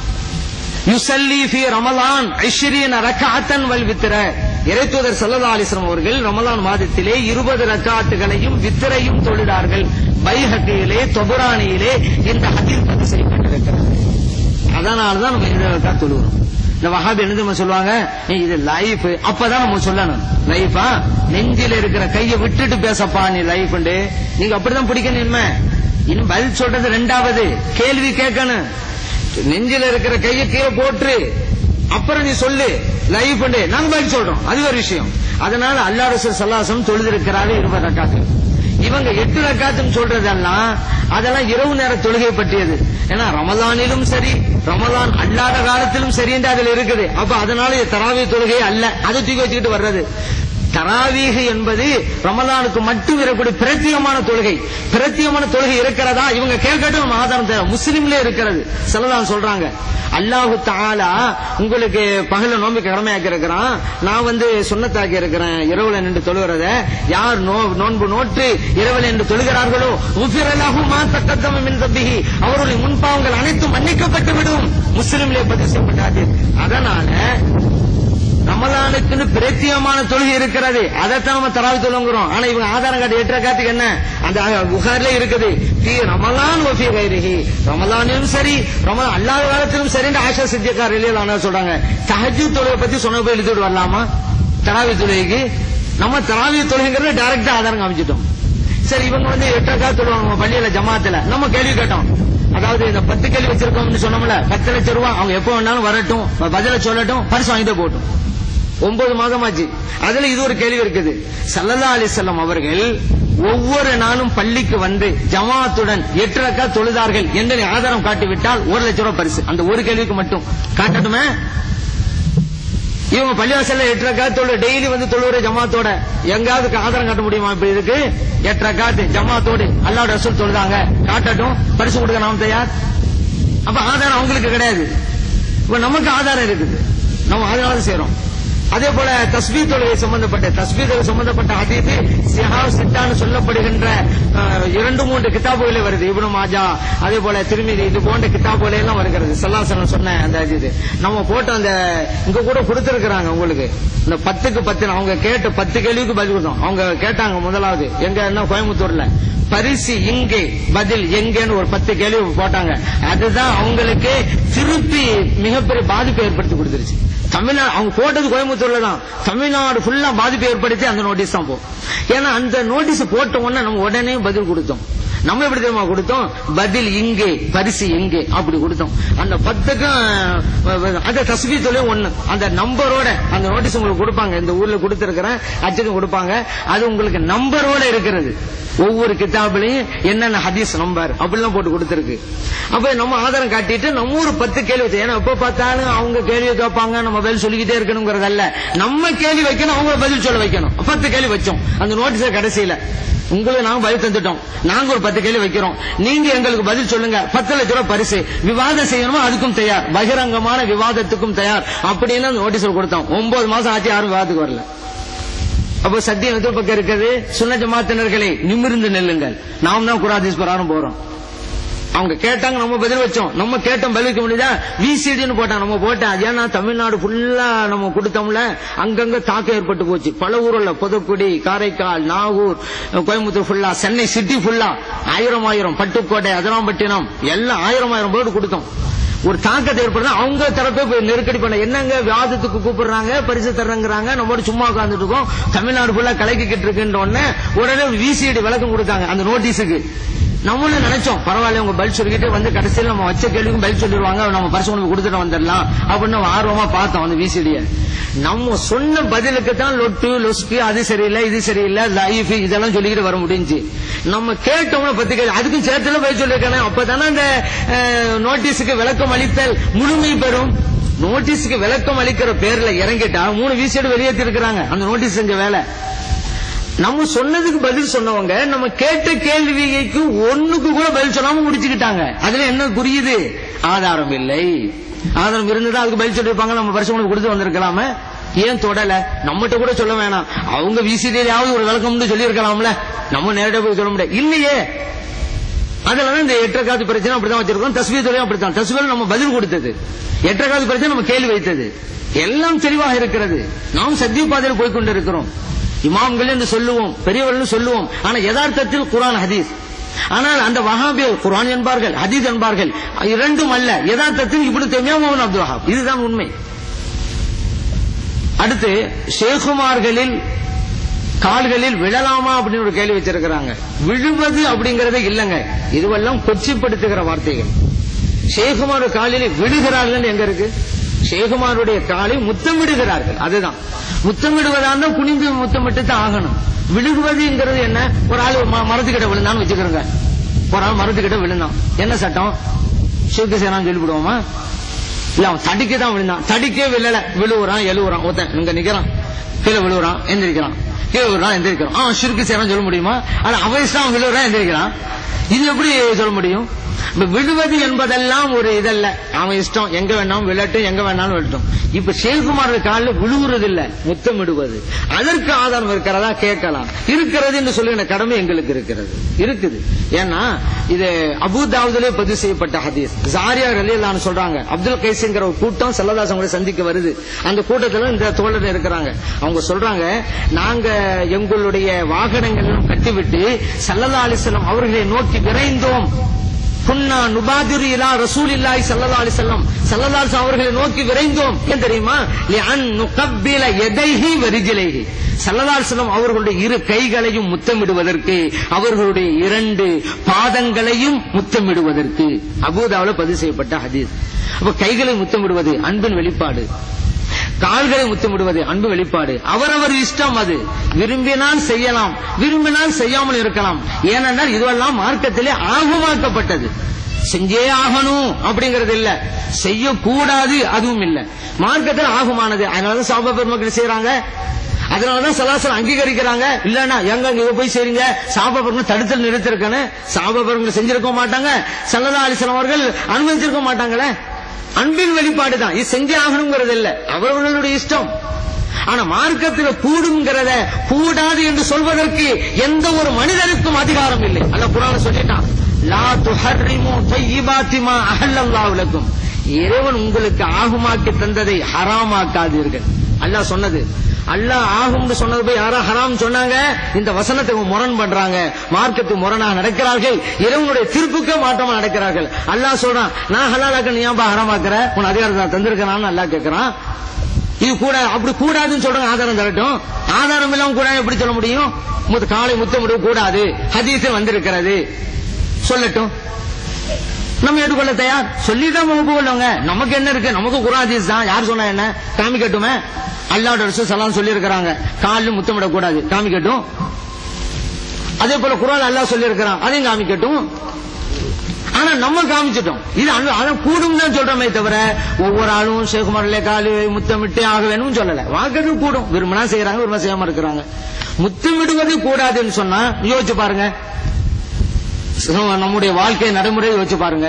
யுசல்லி ஃபி ரமலான் 20 ரக்அத்தன் வல் வித்ர இறைத்தூதர் ஸல்லல்லாஹு அலைஹி வஸல்லம் அவர்கள் ரமலான் மாதத்திலே 20 ரக்அத்துகளையும் வித்ரையும் தொழுதார்கள் பைஹக்கியிலே தொபரானியிலே இந்த ஹதீஸ் பதிவு செய்யப்பட்டிருக்கிறது அதனால தான் நம்ம இந்த ரக்காத் தொழுகிறோம் இந்த வஹாபி என்ன தெரியுமா சொல்லுவாங்க "ஏய், இது லைஃப் அப்பதான் நம்ம சொல்லணும் லைஃபா நெஞ்சில இருக்கிற கையை விட்டுட்டு பேசப்பா நீ லைஃப் நீங்க அப்படிதான் பிடிக்கணும் இனிமே இன்னும் பதில் சொல்றது ரெண்டாவது கேள்வி கேட்கணும் நெஞ்சில இருக்கிற கையை கீழே போட்டு அப்புறம் நீ சொல்லு லைஃப் நாங்க பதில் சொல்றோம் அது ஒரு விஷயம் அதனால அல்லா ரசூல் சல்லாசம் தொழுதிருக்கிறாரு இருபது ரக்காத்து இவங்க எட்டு ரக்காத்துன்னு சொல்றதெல்லாம் அதெல்லாம் இரவு நேர தொழுகை பற்றியது ஏன்னா ரமலானிலும் சரி ரமலான் அல்லாத காலத்திலும் சரின்னு அதுல இருக்குது அப்ப அதனால இது தராவி தொழுகை அல்ல அதை தூக்கி வச்சுக்கிட்டு வர்றது தராவீக என்பது ரமலானுக்கு மட்டும் இருக்கக்கூடிய பிரத்தியமான தொழுகை பிரத்தியமான தொழுகை இருக்கிறதா இவங்க கேட்கட்டும் நம்ம ஆதாரம் தேவை முஸ்லீம்ல இருக்கிறது சிலதான் சொல்றாங்க அல்லாஹு தாலா உங்களுக்கு பகல நோம்பிக்கு கடமையாக்கி இருக்கிறான் நான் வந்து சுண்ணத்தாக்கி இருக்கிறேன் இரவுல நின்று தொழுகிறத யார் நோ நோன்பு நோட்டு இரவுல நின்று தொழுகிறார்களோ உஃபிரலாஹு மா தக்கத்தம மின் தப்பிஹி அவருடைய முன்பாவங்கள் அனைத்தும் மன்னிக்கப்பட்டு விடும் முஸ்லிம்லே பதிவு செய்யப்பட்டாது அதனால ரமலானுக்குன்னு பிரத்தியமான தொழுகை இருக்கிறது அதைத்தான் நம்ம தராவி தொழுங்கிறோம் ஆனா இவங்க ஆதாரம் காட்டி எட்டு ரக்காத்துக்கு என்ன அந்த புகார்ல இருக்குது ஃபீ ரமலான் ஒஃபி கைரிஹி ரமலானிலும் சரி ரமலான் அல்லாத காலத்திலும் சரி ஆஷா சித்தியக்கார் இல்லையா சொல்றாங்க தஹஜு தொழுகை பத்தி சொன்ன போய் எழுதிட்டு வரலாமா தராவி தொழுகைக்கு நம்ம தராவி தொழுகைங்கிறது டைரக்டா ஆதாரம் காமிச்சிட்டோம் சரி இவங்க வந்து எட்டு ரக்காத் தொழுவாங்க பள்ளியில ஜமாத்துல நம்ம கேள்வி கேட்டோம் அதாவது இந்த பத்து கேள்வி வச்சிருக்கோம்னு சொன்னோம்ல பத்து லட்சம் ரூபாய் அவங்க எப்ப வேணாலும் வரட்டும் பதில சொல்லட்டும் பரிசு வாங்கிட்டு போட்டும் ஒன்பது மாதமாச்சு அதுல இது ஒரு கேள்வி இருக்குது சல்லல்லா அலிசல்லம் அவர்கள் ஒவ்வொரு நாளும் பள்ளிக்கு வந்து ஜமாத்துடன் எட்டு ரக்கா தொழுதார்கள் என்று நீ ஆதாரம் காட்டிவிட்டால் ஒரு லட்சம் ரூபாய் பரிசு அந்த ஒரு கேள்விக்கு மட்டும் காட்டட்டுமே இவங்க பள்ளிவாசல்ல எட்டு ரக்கா தொழு டெய்லி வந்து தொழுவுற ஜமாத்தோட எங்காவது ஆதாரம் காட்ட முடியுமா இப்படி இருக்கு எட்டு ரக்காத்து ஜமாத்தோடு அல்லாஹ் ரசூல் தொழுதாங்க காட்டட்டும் பரிசு கொடுக்க நாம் தயார் அப்ப ஆதாரம் அவங்களுக்கு கிடையாது இப்ப நமக்கு ஆதாரம் இருக்குது நம்ம ஆதாரம் செய்யறோம் அதே போல தஸ்பீ தொழுகை சம்பந்தப்பட்ட தஸ்பீ தொழுகை சம்பந்தப்பட்ட ஹதீது சிஹாவ் சித்தான்னு சொல்லப்படுகின்ற அஹ், இரண்டு மூன்று கிதாபுகளே வருது இப்னு மாஜா அதே போல திருமிதி இது போன்ற கிதாபுகளே எல்லாம் வருகிறது சல்லாசனம் சொன்ன அந்த இது நம்ம போட்ட அந்த இங்க கூட கொடுத்திருக்கிறாங்க உங்களுக்கு இந்த பத்துக்கு பத்து அவங்க கேட்ட பத்து கேள்விக்கு பதில் கொடுத்தோம் அவங்க கேட்டாங்க முதலாவது எங்க என்ன கோயம்புத்தூர்ல பரிசு இங்கே பதில் எங்கேன்னு ஒரு பத்து கேள்வி போட்டாங்க அதுதான் அவங்களுக்கு திருப்பி மிகப்பெரிய பாதிப்பை ஏற்படுத்தி கொடுத்துருச்சு தமிழ்நாடு அவங்க போட்டது கோயம்புத்தூர்ல தான் தமிழ்நாடு ஃபுல்லா பாதிப்பை ஏற்படுத்தி அந்த நோட்டீஸ் தான் போகும் ஏன்னா அந்த நோட்டீஸ் போட்ட உடனே நம்ம உடனே பதில் கொடுத்தோம் நம்ம எப்படி தெரியுமா கொடுத்தோம் பதில் இங்கே பரிசு இங்கே அப்படி கொடுத்தோம் அந்த பத்துக்கும் அஹ், அந்த தஸ்பீத்துலயும் ஒண்ணு அந்த நம்பரோட அந்த நோட்டீஸ் உங்களுக்கு கொடுப்பாங்க இந்த ஊர்ல கொடுத்திருக்கிறேன் அச்சுக்கும் கொடுப்பாங்க அது உங்களுக்கு நம்பரோட இருக்கிறது ஒவ்வொரு கிதாபிலையும் என்னென்ன ஹதீஸ் நம்பர் அப்படிலாம் போட்டு கொடுத்திருக்கு அப்ப நம்ம ஆதாரம் காட்டிட்டு நம்ம ஒரு பத்து கேள்வி வச்சு ஏன்னா எப்ப பார்த்தாலும் அவங்க கேள்வி கேட்பாங்க நம்ம பதில் சொல்லிக்கிட்டே இருக்கணுங்கிறதல்ல நம்ம கேள்வி வைக்கணும் அவங்க பதில் சொல்ல வைக்கணும் பத்து கேள்வி வச்சோம் அந்த நோட்டீஸ கடைசியில உங்களுக்கு நாங்க பதில் தந்துட்டோம் நாங்க ஒரு பத்து கேள்வி வைக்கிறோம் நீங்க எங்களுக்கு பதில் சொல்லுங்க பத்து லட்ச ரூபாய் பரிசு விவாதம் செய்யணுமா அதுக்கும் தயார் பகிரங்கமான விவாதத்துக்கும் தயார் அப்படின்னு அந்த நோட்டீஸ் கொடுத்தோம் ஒன்பது மாசம் ஆச்சு யாரும் விவாதத்துக்கு வரல அப்போ சத்தியம் எதிர் பக்கம் இருக்குது சுன்ன ஜமாத்தினர்களே நிமிர்ந்து நெல்லுங்கள் நாம் தான் குராதீஸ் பிரகாரம் போறோம் அவங்க கேட்டாங்க நம்ம பதில் வச்சோம் நம்ம கேட்டோம் பதில் வைக்க முடியுதா விசிடின்னு போட்டான் நம்ம போட்டேன் அது ஏன்னா தமிழ்நாடு ஃபுல்லா நம்ம கொடுத்தோம்ல அங்கங்க தாக்கம் ஏற்பட்டு போச்சு பல ஊர்ல புதுக்குடி காரைக்கால் நாகூர் கோயம்புத்தூர் ஃபுல்லா சென்னை சிட்டி ஃபுல்லா ஆயிரம் ஆயிரம் பட்டுக்கோட்டை அதனாம்பட்டினம் எல்லாம் ஆயிரம் ஆயிரம் பேர் கொடுத்தோம் ஒரு தாக்கத்தை ஏற்படுது அவங்க தரப்பே போய் நெருக்கடி பண்ண என்னங்க விவாதத்துக்கு கூப்பிடுறாங்க பரிசு தர்றங்கிறாங்க நம்மோட சும்மா உட்கார்ந்துட்டு இருக்கோம் தமிழ்நாடு ஃபுல்லா கலக்கிக்கிட்டு இருக்குன்ற உடனே உடனே விசிடி விளக்கம் கொடுத்தாங்க அந்த நோட்டீஸுக்கு நம்மளும் நினைச்சோம் பரவாயில்ல உங்க பதில் சொல்லிக்கிட்டு வந்து கடைசியில் நம்ம வச்ச கேள்விக்கும் பதில் சொல்லிடுவாங்க நம்ம பரிசு உனக்கு கொடுத்துட்டு வந்துடலாம் அப்படின்னு நம்ம ஆர்வமா பார்த்தோம் அந்த விசிடிய நம்ம சொன்ன பதிலுக்கு தான் லொட்டு லொஸ்கு அது சரியில்லை இது சரியில்லை லைஃப் இதெல்லாம் சொல்லிக்கிட்டு வர முடிஞ்சு நம்ம கேட்டோம்னா பத்து கேள்வி அதுக்கும் சேர்த்துல பதில் சொல்லியிருக்கேன் அப்பதானே அந்த அஹ், நோட்டீஸுக்கு விளக்கம் அளித்தல் முழுமை பெறும் நோட்டீஸுக்கு விளக்கம் அளிக்கிற பேர்ல இறங்கிட்டா மூணு விசிடு வெளியேற்றி இருக்கிறாங்க அந்த நோட்டீஸ் செஞ்ச வேலை நம்ம சொன்னதுக்கு பதில் சொன்னவங்க நம்ம கேட்ட கேள்விக்கு ஒண்ணுக்கு கூட பதில் சொல்லாம முடிச்சுக்கிட்டாங்க அதுல என்ன புரியுது ஆதாரம் இல்லை ஆதாரம் இருந்ததா அதுக்கு பதில் சொல்லிருப்பாங்க நம்ம பரிசு உனக்கு கொடுத்து வந்திருக்கலாமே ஏன் தொடல நம்மகிட்ட கூட சொல்ல வேணாம் அவங்க விசிடியாவது ஒரு விளக்கம்னு சொல்லி இருக்கலாம்ல நம்ம நேரடியா போய் சொல்ல முடியாது இல்லையே அதுலதான் இந்த எட்டக்காத்து பிரச்சனை அப்படிதான் வச்சிருக்கோம் தஸ்வீதுலையும் அப்படித்தான் தஸ்வீர் நம்ம பதில் கொடுத்தது எட்டக்காத்து பிரச்சனை நம்ம கேள்வி வைத்தது எல்லாம் தெளிவாக இருக்கிறது நாம் சத்திய பாதையில் போய் கொண்டிருக்கிறோம் இமாம்கள் என்று சொல்லுவோம் பெரியவர்கள் சொல்லுவோம் ஆனா யதார்த்தத்தில் குரான் ஹதீஸ் ஆனால் அந்த வஹாபியல் குரான் என்பார்கள் ஹதீஸ் என்பார்கள் இரண்டும் அல்ல யதார்த்தத்தில் இப்படி தெமியா முகமது அப்துல் வஹாப் இதுதான் உண்மை அடுத்து ஷேகுமார்களில் கால்களில் விழலாமா அப்படின்னு ஒரு கேள்வி வச்சிருக்கிறாங்க விழுவது அப்படிங்கறது இல்லைங்க இதுவெல்லாம் கொச்சிப்படுத்துகிற வார்த்தைகள் ஷேகுமார் காலில் விழுகிறார்கள் எங்க இருக்கு ஷேகுமாருடைய காலை முத்தமிடுகிறார்கள் அதுதான் முத்தமிடுவதா இருந்தா குனிந்து முத்தமிட்டு தான் ஆகணும் விழுகுவதுங்கிறது என்ன ஒரு ஆள் ம- மரத்துக்கிட்ட விழுந்தான்னு வச்சுக்கிறோங்க ஒரு ஆள் மரத்துக்கிட்ட விழுந்தான் என்ன சட்டம் சிவக்கு சேனான்னு சொல்லிவிடுவோமா இல்ல அவன் தடிக்க தான் விழுந்தான் தடிக்கே விழல விழுவுறான் எழுவுறான் ஒருத்தன் இங்க நிக்கிறான் கீழே விழுவுறான் எந்திரிக்கிறான் கீழே விழுறான் எந்திரிக்கிறான் ஆ சிறுக்கு சேரம் சொல்ல முடியுமா ஆனா அவன் இஷ்டம் அவன் விழுவுறான் எந்திரிக்கிறான் இது எப்படி சொல்ல முடியும் இப்ப விடுவது என்பதெல்லாம் ஒரு இதல்ல அவன் இஷ்டம் எங்க வேணாலும் விழட்டும் எங்க வேணாலும் விழட்டும் இப்ப சேல்குமார் காலில் விழுவுறது இல்ல முத்தமிடுவது அதற்கு ஆதாரம் இருக்கிறதா கேட்கலாம் இருக்கிறது என்று சொல்லுகிற கடமை எங்களுக்கு இருக்கிறது இருக்குது ஏன்னா இது அபுதாவுதிலே பதிவு செய்யப்பட்ட ஹதீஸ் ஜாரியா ரலியல்லான்னு சொல்றாங்க அப்துல் கைஸ்ங்கிற ஒரு கூட்டம் செல்லதாசன் கூட சந்திக்க வருது அந்த கூட்டத்துல இந்த தோழர் இருக்கிறாங்க அவங்க சொல்றாங்க நாங்க எங்களுடைய வாகனங்களும் கட்டிவிட்டு சல்லல்லா அலிஸ்லாம் அவர்களை நோக்கி விரைந்தோம் குன்னா நுபாதிரு இலா ரசூலில்லாஹி ஸல்லல்லாஹு அலைஹி வஸல்லம் ஸல்லல்லாஹு அலைஹி வஸல்லம் அவர்களை நோக்கி விரைந்தோம் ஏன் தெரியுமா லிஅன் நுகப்பில யதைஹி வ ரிஜ்லைஹி ஸல்லல்லாஹு அலைஹி வஸல்லம் அவர்களுடைய இரு கைகளையும் முத்தமிடுவதற்கு அவர்களுடைய இரண்டு பாதங்களையும் முத்தமிடுவதற்கு அபூதாவுல பதிவு செய்யப்பட்ட ஹதீஸ் அப்ப கைகளை முத்தமிடுவது அன்பின் வெளிப்பாடு கால்களை முத்தமிடுவது அன்பு வெளிப்பாடு அவரவர் இஷ்டம் அது விரும்பினால் செய்யலாம் விரும்பினால் செய்யாமல் இருக்கலாம் ஏனென்றால் இதுவெல்லாம் மார்க்கத்திலே ஆகமாக்கப்பட்டது செஞ்சே ஆகணும் அப்படிங்கறது இல்ல செய்யக்கூடாது அதுவும் இல்ல மார்க்கத்தில் ஆகுமானது அதனாலதான் சாபா பெருமக்கள் செய்யறாங்க அதனாலதான் சலாசலம் அங்கீகரிக்கிறாங்க இல்லன்னா எங்க இங்க இதை போய் செய்றீங்க சாபா பெருமை தடுத்தல் நிறுத்திருக்கன்னு சாபா பெருமை செஞ்சிருக்க மாட்டாங்க சல்லதா அலிஸ்லாம் அவர்கள் அனுமதிச்சிருக்க மாட்டாங்களே அன்பின் வெளிப்பாடு தான் இது செஞ்சே ஆகணுங்கிறது இல்ல அவர்களுடைய இஷ்டம் ஆனா மார்க்கத்தில் கூடுங்கிறத கூடாது என்று சொல்வதற்கு எந்த ஒரு மனிதனுக்கும் அதிகாரம் இல்லை அல்ல குரான சொல்லிட்டான் லா துஹர்ரிமு தையிபாத்தி மா அஹல்லல்லாஹு லக்கும் இறைவன் உங்களுக்கு ஆகுமாக்கி தந்ததை ஹராமாக்காதீர்கள் அல்லாஹ் சொன்னது அல்லாஹ் ஆகும்னு சொன்னது போய் யாரா ஹராம் சொன்னாங்க இந்த வசனத்துக்கு முரண் பண்றாங்க மார்க்கத்துக்கு முரணாக நடக்கிறார்கள் இறைவனுடைய தீர்ப்புக்கு மாற்றமா நடக்கிறார்கள் அல்லாஹ் சொல்றான் நான் ஹலாலாக்க நீ ஏன்பா ஹராமாக்குற உன் அதிகாரத்தை நான் தந்திருக்கிறான்னு அல்லாஹ் கேட்கிறான் இது கூட அப்படி கூடாதுன்னு சொல்றாங்க ஆதாரம் தரட்டும் ஆதாரம் இல்லாம கூட எப்படி சொல்ல முடியும் முத்து- காலை முத்தமிட கூடாது ஹதீஸில் வந்திருக்கிறது சொல்லட்டும் நம்ம எடுக்கொள்ள தயார் சொல்லிதான் நம்ம கொள்ளவங்க நமக்கு என்ன இருக்கு நமக்கு குராதீஸ் தான் யார் சொன்னா என்ன காமிக்கட்டுமே அல்லாவோட ரசூல் சலாம் சொல்லி இருக்கிறாங்க காலில் முத்தமிட கூடாது காமிக்கட்டும் அதே போல குரான் அல்லாஹ் சொல்லி இருக்கிறான் அதையும் காமிக்கட்டும் ஆனா நம்ம காமிச்சிட்டோம் இது அனு- ஆனா கூடும் தான் சொல்றோமே தவிர ஒவ்வொரு ஆளும் சேகுமாரிலே காலு முத்தமிட்டே ஆக வேணும்னு சொல்லல வாக்கிறது கூடும் விரும்பினா செய்யறாங்க விரும்ப செய்யாம இருக்கிறாங்க முத்தமிடுவது கூடாதுன்னு சொன்னா யோசிச்சு பாருங்க சும்மா நம்முடைய வாழ்க்கை நடைமுறையை யோசிச்சு பாருங்க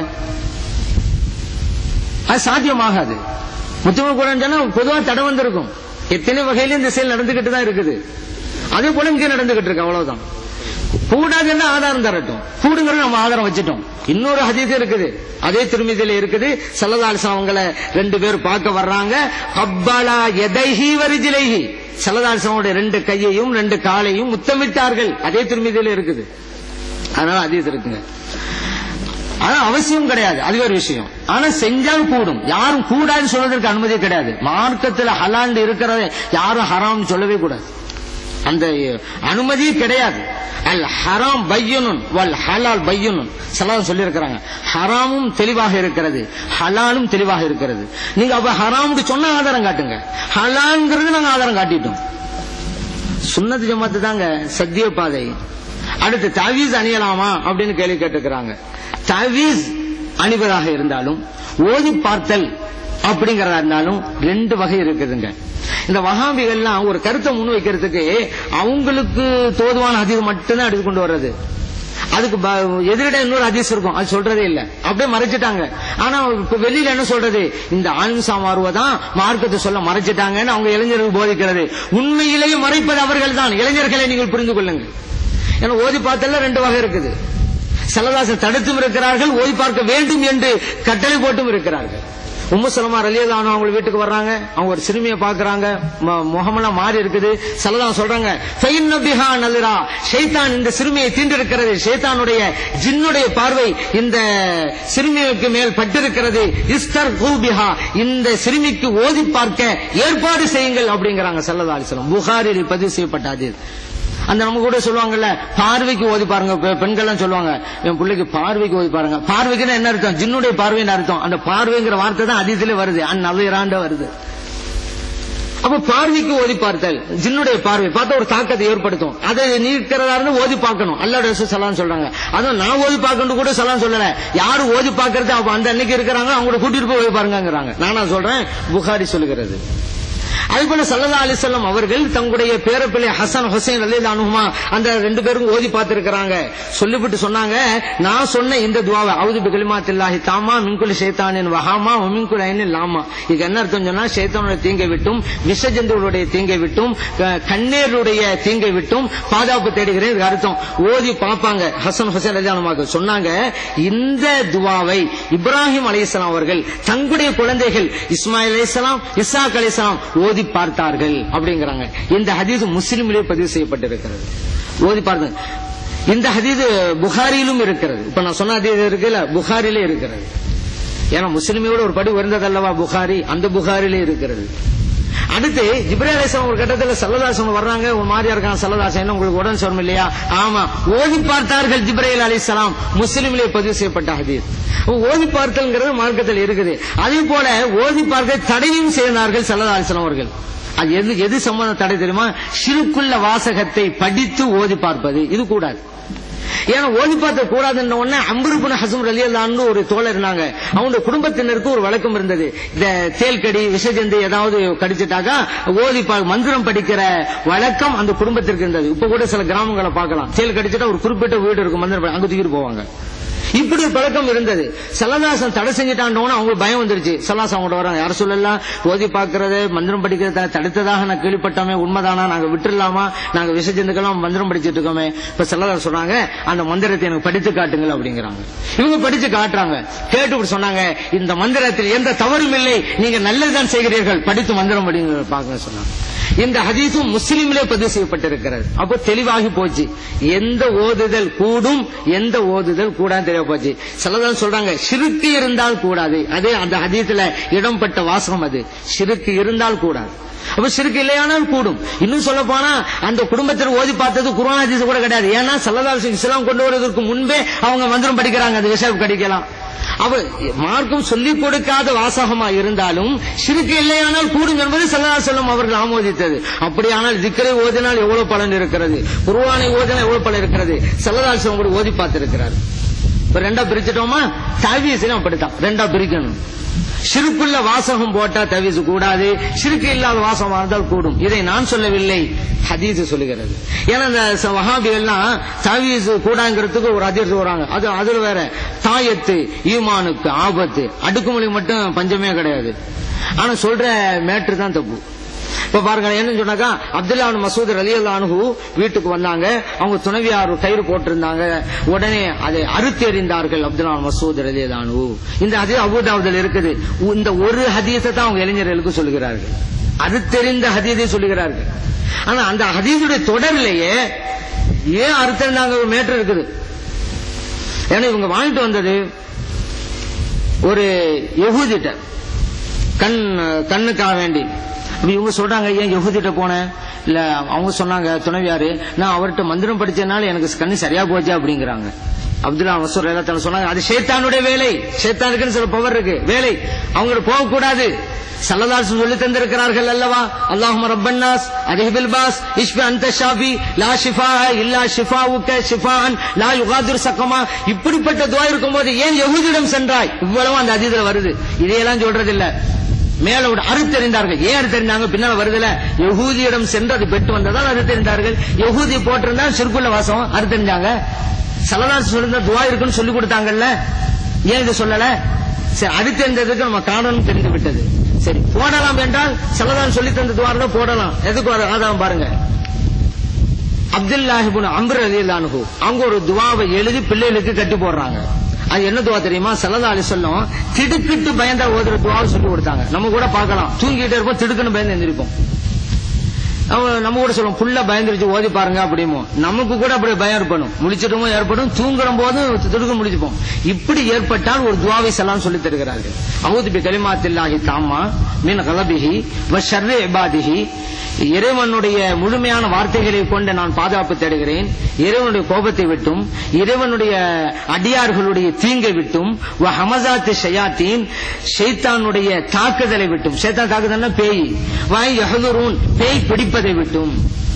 அது சாத்தியமாகாது முத்தமிழ் கூடாதுன்னு சொன்னா பொதுவா தடை வந்திருக்கும் எத்தனை வகையிலும் இந்த செயல் நடந்துகிட்டு தான் இருக்குது அதே போல இங்கே நடந்துகிட்டு இருக்கு அவ்வளவுதான் கூடாதுன்னு ஆதாரம் தரட்டும் கூடுங்கிறது நம்ம ஆதாரம் வச்சுட்டோம் இன்னொரு ஹதீஸ் இருக்குது அதே திருமதியில இருக்குது சல்லதாலிசம் அவங்கள ரெண்டு பேர் பார்க்க வர்றாங்க ஹப்பலா எதைஹி வரிஜிலைஹி சல்லதாலிசனுடைய ரெண்டு கையையும் ரெண்டு காலையும் முத்தமிட்டார்கள் அதே திருமதியில இருக்குது அதனால ஹதீஸ் இருக்குங்க ஆனா அவசியம் கிடையாது அது ஒரு விஷயம் ஆனா செஞ்சால் கூடும் யாரும் கூடாதுன்னு சொல்றதற்கு அனுமதி கிடையாது மார்க்கத்துல ஹலால் இருக்கிறத யாரும் ஹராம்னு சொல்லவே கூடாது அந்த அனுமதி கிடையாது அல் ஹராம் பையனுன் வல் ஹலால் பையனுன் சலாம் சொல்லி இருக்கிறாங்க ஹராமும் தெளிவாக இருக்கிறது ஹலாலும் தெளிவாக இருக்கிறது நீங்க அப்ப ஹராம்னு சொன்ன ஆதாரம் காட்டுங்க ஹலால்ங்கிறது நாங்க ஆதாரம் காட்டிட்டோம் சுன்னத்து ஜமாத்து தாங்க சத்திய பாதை அடுத்து தவீஸ் அணியலாமா அப்படின்னு கேள்வி கேட்டுக்கிறாங்க தவீஸ் அணிவதாக இருந்தாலும் ஓதி பார்த்தல் அப்படிங்கறதா இருந்தாலும் ரெண்டு வகை இருக்குதுங்க இந்த வகாபிகள்லாம் ஒரு கருத்தை முன் வைக்கிறதுக்கு அவங்களுக்கு தோதுவான அதிக மட்டும்தான் எடுத்து கொண்டு வர்றது அதுக்கு ப- எதிரிட இன்னொரு ஹதீஸ் இருக்கும் அது சொல்றதே இல்ல அப்படியே மறைச்சிட்டாங்க ஆனா இப்ப வெளியில என்ன சொல்றது இந்த ஆன்சா மாறுவதான் மார்க்கத்தை சொல்ல மறைச்சிட்டாங்கன்னு அவங்க இளைஞர்களுக்கு போதிக்கிறது உண்மையிலேயே மறைப்பது அவர்கள் தான் இளைஞர்களை நீங்கள் புரிந்து கொள்ளுங்கள் ஏன்னா ஓதி பார்த்தல்ல ரெண்டு வகை இருக்குது செல்லதாசன் தடுத்தும் இருக்கிறார்கள் ஓதி பார்க்க வேண்டும் என்று கட்டளை போட்டும் இருக்கிறார்கள் உம்மு சலமா ரலியதானோ அவங்க வீட்டுக்கு வர்றாங்க அவங்க ஒரு சிறுமியை பாக்குறாங்க ம- முகமெல்லாம் மாறி இருக்குது செல்லதான் சொல்றாங்க "ஃபைன்ன பிஹா நலிரா ஷைத்தான் இந்த சிறுமியை தீண்டிருக்கிறது ஷைத்தானுடைய ஜின்னுடைய பார்வை இந்த சிறுமிக்கு மேல் பட்டிருக்கிறது இஸ்தர் கூபிஹா இந்த சிறுமிக்கு ஓதி பார்க்க ஏற்பாடு செய்யுங்கள் அப்படிங்கிறாங்க சல்லதா அலிஸ்லாம் புகாரில் பதிவு செய்யப்பட்ட ஹதீஸ். அந்த நம்ம கூட சொல்லுவாங்கல்ல பார்வைக்கு ஓதி பாருங்க பெ- பெண்கள்லாம் சொல்லுவாங்க என் பிள்ளைக்கு பார்வைக்கு ஓதி பாருங்க பார்வைக்குன்னா என்ன அர்த்தம் ஜின்னுடைய பார்வைன்னு அர்த்தம் அந்த பார்வைங்கிற வார்த்தை தான் அதிகத்துல வருது அந் நவையராண்ட வருது அப்ப பார்வைக்கு ஓதி பார்த்தல் ஜின்னுடைய பார்வை பார்த்தா ஒரு தாக்கத்தை ஏற்படுத்தும் அதை நீக்கிறதா இருந்து ஓதி பார்க்கணும் அல்லாட சலாம் சொல்றாங்க அதுவும் நான் ஓதி பார்க்கணும் கூட சலாம் சொல்லல யாரு ஓதி பார்க்கறது அப்ப அந்த அன்னைக்கு இருக்கிறாங்க அவங்க கூட்டிட்டு போய் ஓதி பாருங்கிறாங்க நானா சொல்றேன் புகாரி சொல்லுகிறது அதே போல சல்லா அலிசல்லம் அவர்கள் தங்களுடைய பேரப்பிள்ளை ஹசன் ஹுசைன் அலில் அனுகுமா அந்த ரெண்டு பேரும் ஓதி பார்த்திருக்கிறாங்க சொல்லிவிட்டு சொன்னாங்க நான் சொன்ன இந்த துவாவை அவுது பிகலிமாத்தில்லாஹி தாமா மின்குலி ஷேத்தானின் வஹாமா மின்குல் ஐனின் லாமா இதுக்கு என்ன அர்த்தம் சொன்னா ஷேத்தானுடைய தீங்கை விட்டும் விஷஜந்துகளுடைய தீங்கை விட்டும் க- கண்ணீருடைய தீங்கை விட்டும் பாதுகாப்பு தேடுகிறேன் இதுக்கு அர்த்தம் ஓதி பார்ப்பாங்க ஹசன் ஹுசைன் அலி அனுமாக்கு சொன்னாங்க இந்த துவாவை இப்ராஹிம் அலைஹிஸ்ஸலாம் அவர்கள் தங்களுடைய குழந்தைகள் இஸ்மாயில் அலைஹிஸ்ஸலாம் இஸ்ஹாக் அலைஹிஸ்ஸலாம் ஓதி பார்த்தார்கள் அப்படிங்கிறாங்க இந்த ஹதீஸ் முஸ்லிமிலே பதிவு செய்யப்பட்டிருக்கிறது ஓதி பார்த்தாங்க இந்த ஹதீஸ் புகாரியிலும் இருக்கிறது இப்ப நான் சொன்ன ஹதீஸ் இருக்குல்ல புகாரிலே இருக்கிறது ஏன்னா முஸ்லிமையோட ஒரு படி உயர்ந்ததல்லவா புகாரி அந்த புகாரிலே இருக்கிறது அடுத்து ஜிப்ரே அலிஸ்லாம் ஒரு கட்டத்தில் சல்லதாசன் வர்றாங்க ஒரு மாதிரியா இருக்கான் சல்லதாசன் உங்களுக்கு உடனே சொல்லணும் இல்லையா ஆமா ஓதி பார்த்தார்கள் ஜிப்ரேல் அலிஸ்லாம் முஸ்லிமிலே பதிவு செய்யப்பட்ட ஹதீஸ் ஓதி பார்த்தல்ங்கிறது மார்க்கத்தில் இருக்குது அதே போல ஓதி பார்க்க தடையும் செய்தார்கள் சல்லதா அலிஸ்லாம் அவர்கள் அது எது எது சம்பந்தம் தடை தெரியுமா சிறுக்குள்ள வாசகத்தை படித்து ஓதி பார்ப்பது இது கூடாது ஏன்னா ஓதி பார்த்த கூடாதுன்ற உடனே அம்பருப்புன ஹசம் ரலியல்லான்னு ஒரு தோழர் இருந்தாங்க அவங்க குடும்பத்தினருக்கு ஒரு வழக்கம் இருந்தது இந்த தேல்கடி விஷஜந்து ஏதாவது கடிச்சிட்டாக்கா ஓதி பா- மந்திரம் படிக்கிற வழக்கம் அந்த குடும்பத்திற்கு இருந்தது இப்ப கூட சில கிராமங்களை பார்க்கலாம் தேல் கடிச்சிட்டா ஒரு குறிப்பிட்ட வீடு இருக்கும் மந்திரம் படி- அங்க தூக்கிட்டு போவாங்க இப்படி ஒரு பழக்கம் இருந்தது சல்லதாசன் தடை செஞ்சுட்டாண்டோன்னு அவங்களுக்கு பயம் வந்துருச்சு சல்லாசன் அவங்கள்ட்ட வராங்க யார சொல்லலாம் ஓதி பார்க்கறது மந்திரம் படிக்கிறத தடுத்ததாக நான் கேள்விப்பட்டோமே உண்மைதானா நாங்க விட்டுறலாமா நாங்க விசஜந்துக்கெல்லாம் மந்திரம் படிச்சிட்டு இருக்கோமே இப்ப சல்லதாசன் சொன்னாங்க அந்த மந்திரத்தை எனக்கு படித்து காட்டுங்கள் அப்படிங்கிறாங்க இவங்க படிச்சு காட்டுறாங்க கேட்டு இப்படி சொன்னாங்க இந்த மந்திரத்தில் எந்த தவறும் இல்லை நீங்க நல்லதுதான் செய்கிறீர்கள் படித்து மந்திரம் படிங்க பாக்க சொன்னாங்க இந்த ஹதீஸும் முஸ்லிமிலே பதிவு செய்யப்பட்டிருக்கிறது அப்போ தெளிவாகி போச்சு எந்த ஓதுதல் கூடும் எந்த ஓதுதல் கூடாது தெரிய போச்சு சிலதான் சொல்றாங்க சிறுக்கு இருந்தால் கூடாது அதே அந்த ஹதீஸ்ல இடம்பட்ட வாசகம் அது சிறுக்கு இருந்தால் கூடாது அப்ப சிறுக்கு இல்லையானால் கூடும் இன்னும் சொல்ல போனா அந்த குடும்பத்தில் ஓதி பார்த்தது குர்ஆன் ஹதீஸ் கூட கிடையாது ஏன்னா சல்லதாசு இஸ்லாம் கொண்டு வருவதற்கு முன்பே அவங்க மந்திரம் படிக்கிறாங்க அது விஷயம் படிக்கலாம் அவ மார்க்கம் சொல்லிக் கொடுக்காத வாசகமா இருந்தாலும் சிறுக்கு இல்லையானால் கூடும் என்பது சல்லா செல்லம் அவர்கள் ஆமோதித்தது அப்படியானால் திக்கரை ஓதினால் எவ்வளவு பலன் இருக்கிறது குருவானை ஓதினால் எவ்வளவு பலன் இருக்கிறது சல்லதா செல்லம் கூட ஓதி பார்த்திருக்கிறார் இப்ப ரெண்டா பிரிச்சுட்டோமா தாவியசிலும் அப்படித்தான் ரெண்டா பிரிக்கணும் சிறுக்குள்ள வாசகம் போட்டா தவிசு கூடாது சிறுக்கு இல்லாத வாசகமா இருந்தால் கூடும் இதை நான் சொல்லவில்லை ஹதீஸ் சொல்லுகிறது ஏன்னா இந்த ச- வஹாபிகள்லாம் தவீஸ் கூடாங்கிறதுக்கு ஒரு அதிர்ச்சி வராங்க அது அதுல வேற தாயத்து ஈமானுக்கு ஆபத்து அடுக்குமொழி மட்டும் பஞ்சமே கிடையாது ஆனா சொல்ற மேட்ரு தான் தப்பு இப்ப பாருங்க என்ன சொன்னாக்கா அப்துல்லா மசூத் அலி அல்லானு வீட்டுக்கு வந்தாங்க அவங்க துணைவியார் கயிறு போட்டிருந்தாங்க உடனே அதை அறுத்தெறிந்தார்கள் அப்துல்லா மசூத் அலி அல்லானு இந்த ஹதீஸ் அபுதாவுதில் இருக்குது இந்த ஒரு ஹதீஸை தான் அவங்க இளைஞர்களுக்கு சொல்லுகிறார்கள் அறுத்தெறிந்த ஹதீஸை சொல்லுகிறார்கள் ஆனா அந்த ஹதீஸுடைய தொடர்லையே ஏன் அறுத்தெறிந்தாங்க ஒரு மேட்டர் இருக்குது ஏன்னா இவங்க வாங்கிட்டு வந்தது ஒரு யகூதிட்ட கண் கண்ணுக்காக வேண்டி அப்ப இவங்க சொல்றாங்க ஏன் யகுதிட்ட போனேன் இல்ல அவங்க சொன்னாங்க துணைவியாரு நான் அவர்கிட்ட மந்திரம் படிச்சதுனால எனக்கு கண்ணு சரியா போச்சு அப்படிங்கிறாங்க அப்துல்லா மசூர் எல்லாத்தாலும் சொன்னாங்க அது ஷேத்தானுடைய வேலை ஷேத்தானுக்குன்னு சில பவர் இருக்கு வேலை அவங்களுக்கு போக கூடாது சல்லதாசு சொல்லி தந்திருக்கிறார்கள் அல்லவா அல்லாஹும் ரப்பன்னாஸ் அதிஹிபில் பாஸ் இஷ்பி அந்த ஷாஃபி லா ஷிஃபா இல்லா ஷிஃபாவுக்க ஷிஃபான் லா யுகாதுர் சக்கமா இப்படிப்பட்ட துவா இருக்கும்போது ஏன் யகுதிடம் சென்றாய் இவ்வளவு அந்த அதிதில வருது இதையெல்லாம் சொல்றது இல்ல மேல விட அறுத்தெறிந்தார்கள் ஏன் அறுத்தெறிந்தாங்க பின்னால வருதுல யகூதியிடம் சென்று அது பெற்று வந்ததால் அறுத்தெறிந்தார்கள் யகூதி போட்டிருந்தா சிறுக்குள்ள வாசம் அறுத்தெறிஞ்சாங்க சலதாஸ் சொல்லிருந்த துவா இருக்குன்னு சொல்லி கொடுத்தாங்கல்ல ஏன் இது சொல்லல சரி அறுத்தெறிந்ததுக்கு நம்ம காரணம் தெரிந்து விட்டது சரி போடலாம் என்றால் சலதான் சொல்லி தந்த துவா இருந்தா போடலாம் எதுக்கு வர ஆதாரம் பாருங்க அப்துல்லாஹிபுன் அம்ரு அலிலானு அவங்க ஒரு துவாவை எழுதி பிள்ளைகளுக்கு கட்டி போடுறாங்க அது என்ன துவா தெரியுமா சல்லா அலி சொல்லும் திடுக்கிட்டு பயந்தா ஓதுற துவாவை சொல்லி கொடுத்தாங்க நம்ம கூட பார்க்கலாம் தூங்கிட்டே இருப்போம் திடுக்குன்னு பயந்து எந்திரிப்போம் அவங்க நம்ம கூட சொல்லுவோம் புள்ள பயந்துருச்சு ஓதி பாருங்க அப்படிமோ நமக்கு கூட அப்படி பயம் ஏற்படும் முழிச்சிட்டுமோ ஏற்படும் தூங்குற போதும் திடுக்கு முடிச்சுப்போம் இப்படி ஏற்பட்டால் ஒரு துவாவை செல்லாம் சொல்லி தருகிறார்கள் அவுது பி கலிமாத்தில்லாஹி தாமா மின் கலபிஹி வ ஷர்ரி இபாதிஹி இறைவனுடைய முழுமையான வார்த்தைகளை கொண்டு நான் பாதுகாப்பு தேடுகிறேன் இறைவனுடைய கோபத்தை விட்டும் இறைவனுடைய அடியார்களுடைய தீங்கை விட்டும் வ ஹமசாத்து ஷயாத்தீன் ஷைத்தானுடைய தாக்குதலை விட்டும் ஷைத்தான் தாக்குதல்னா பேய் வாய் யஹதுரூன் பேய் பிடிப்பதை விட்டும்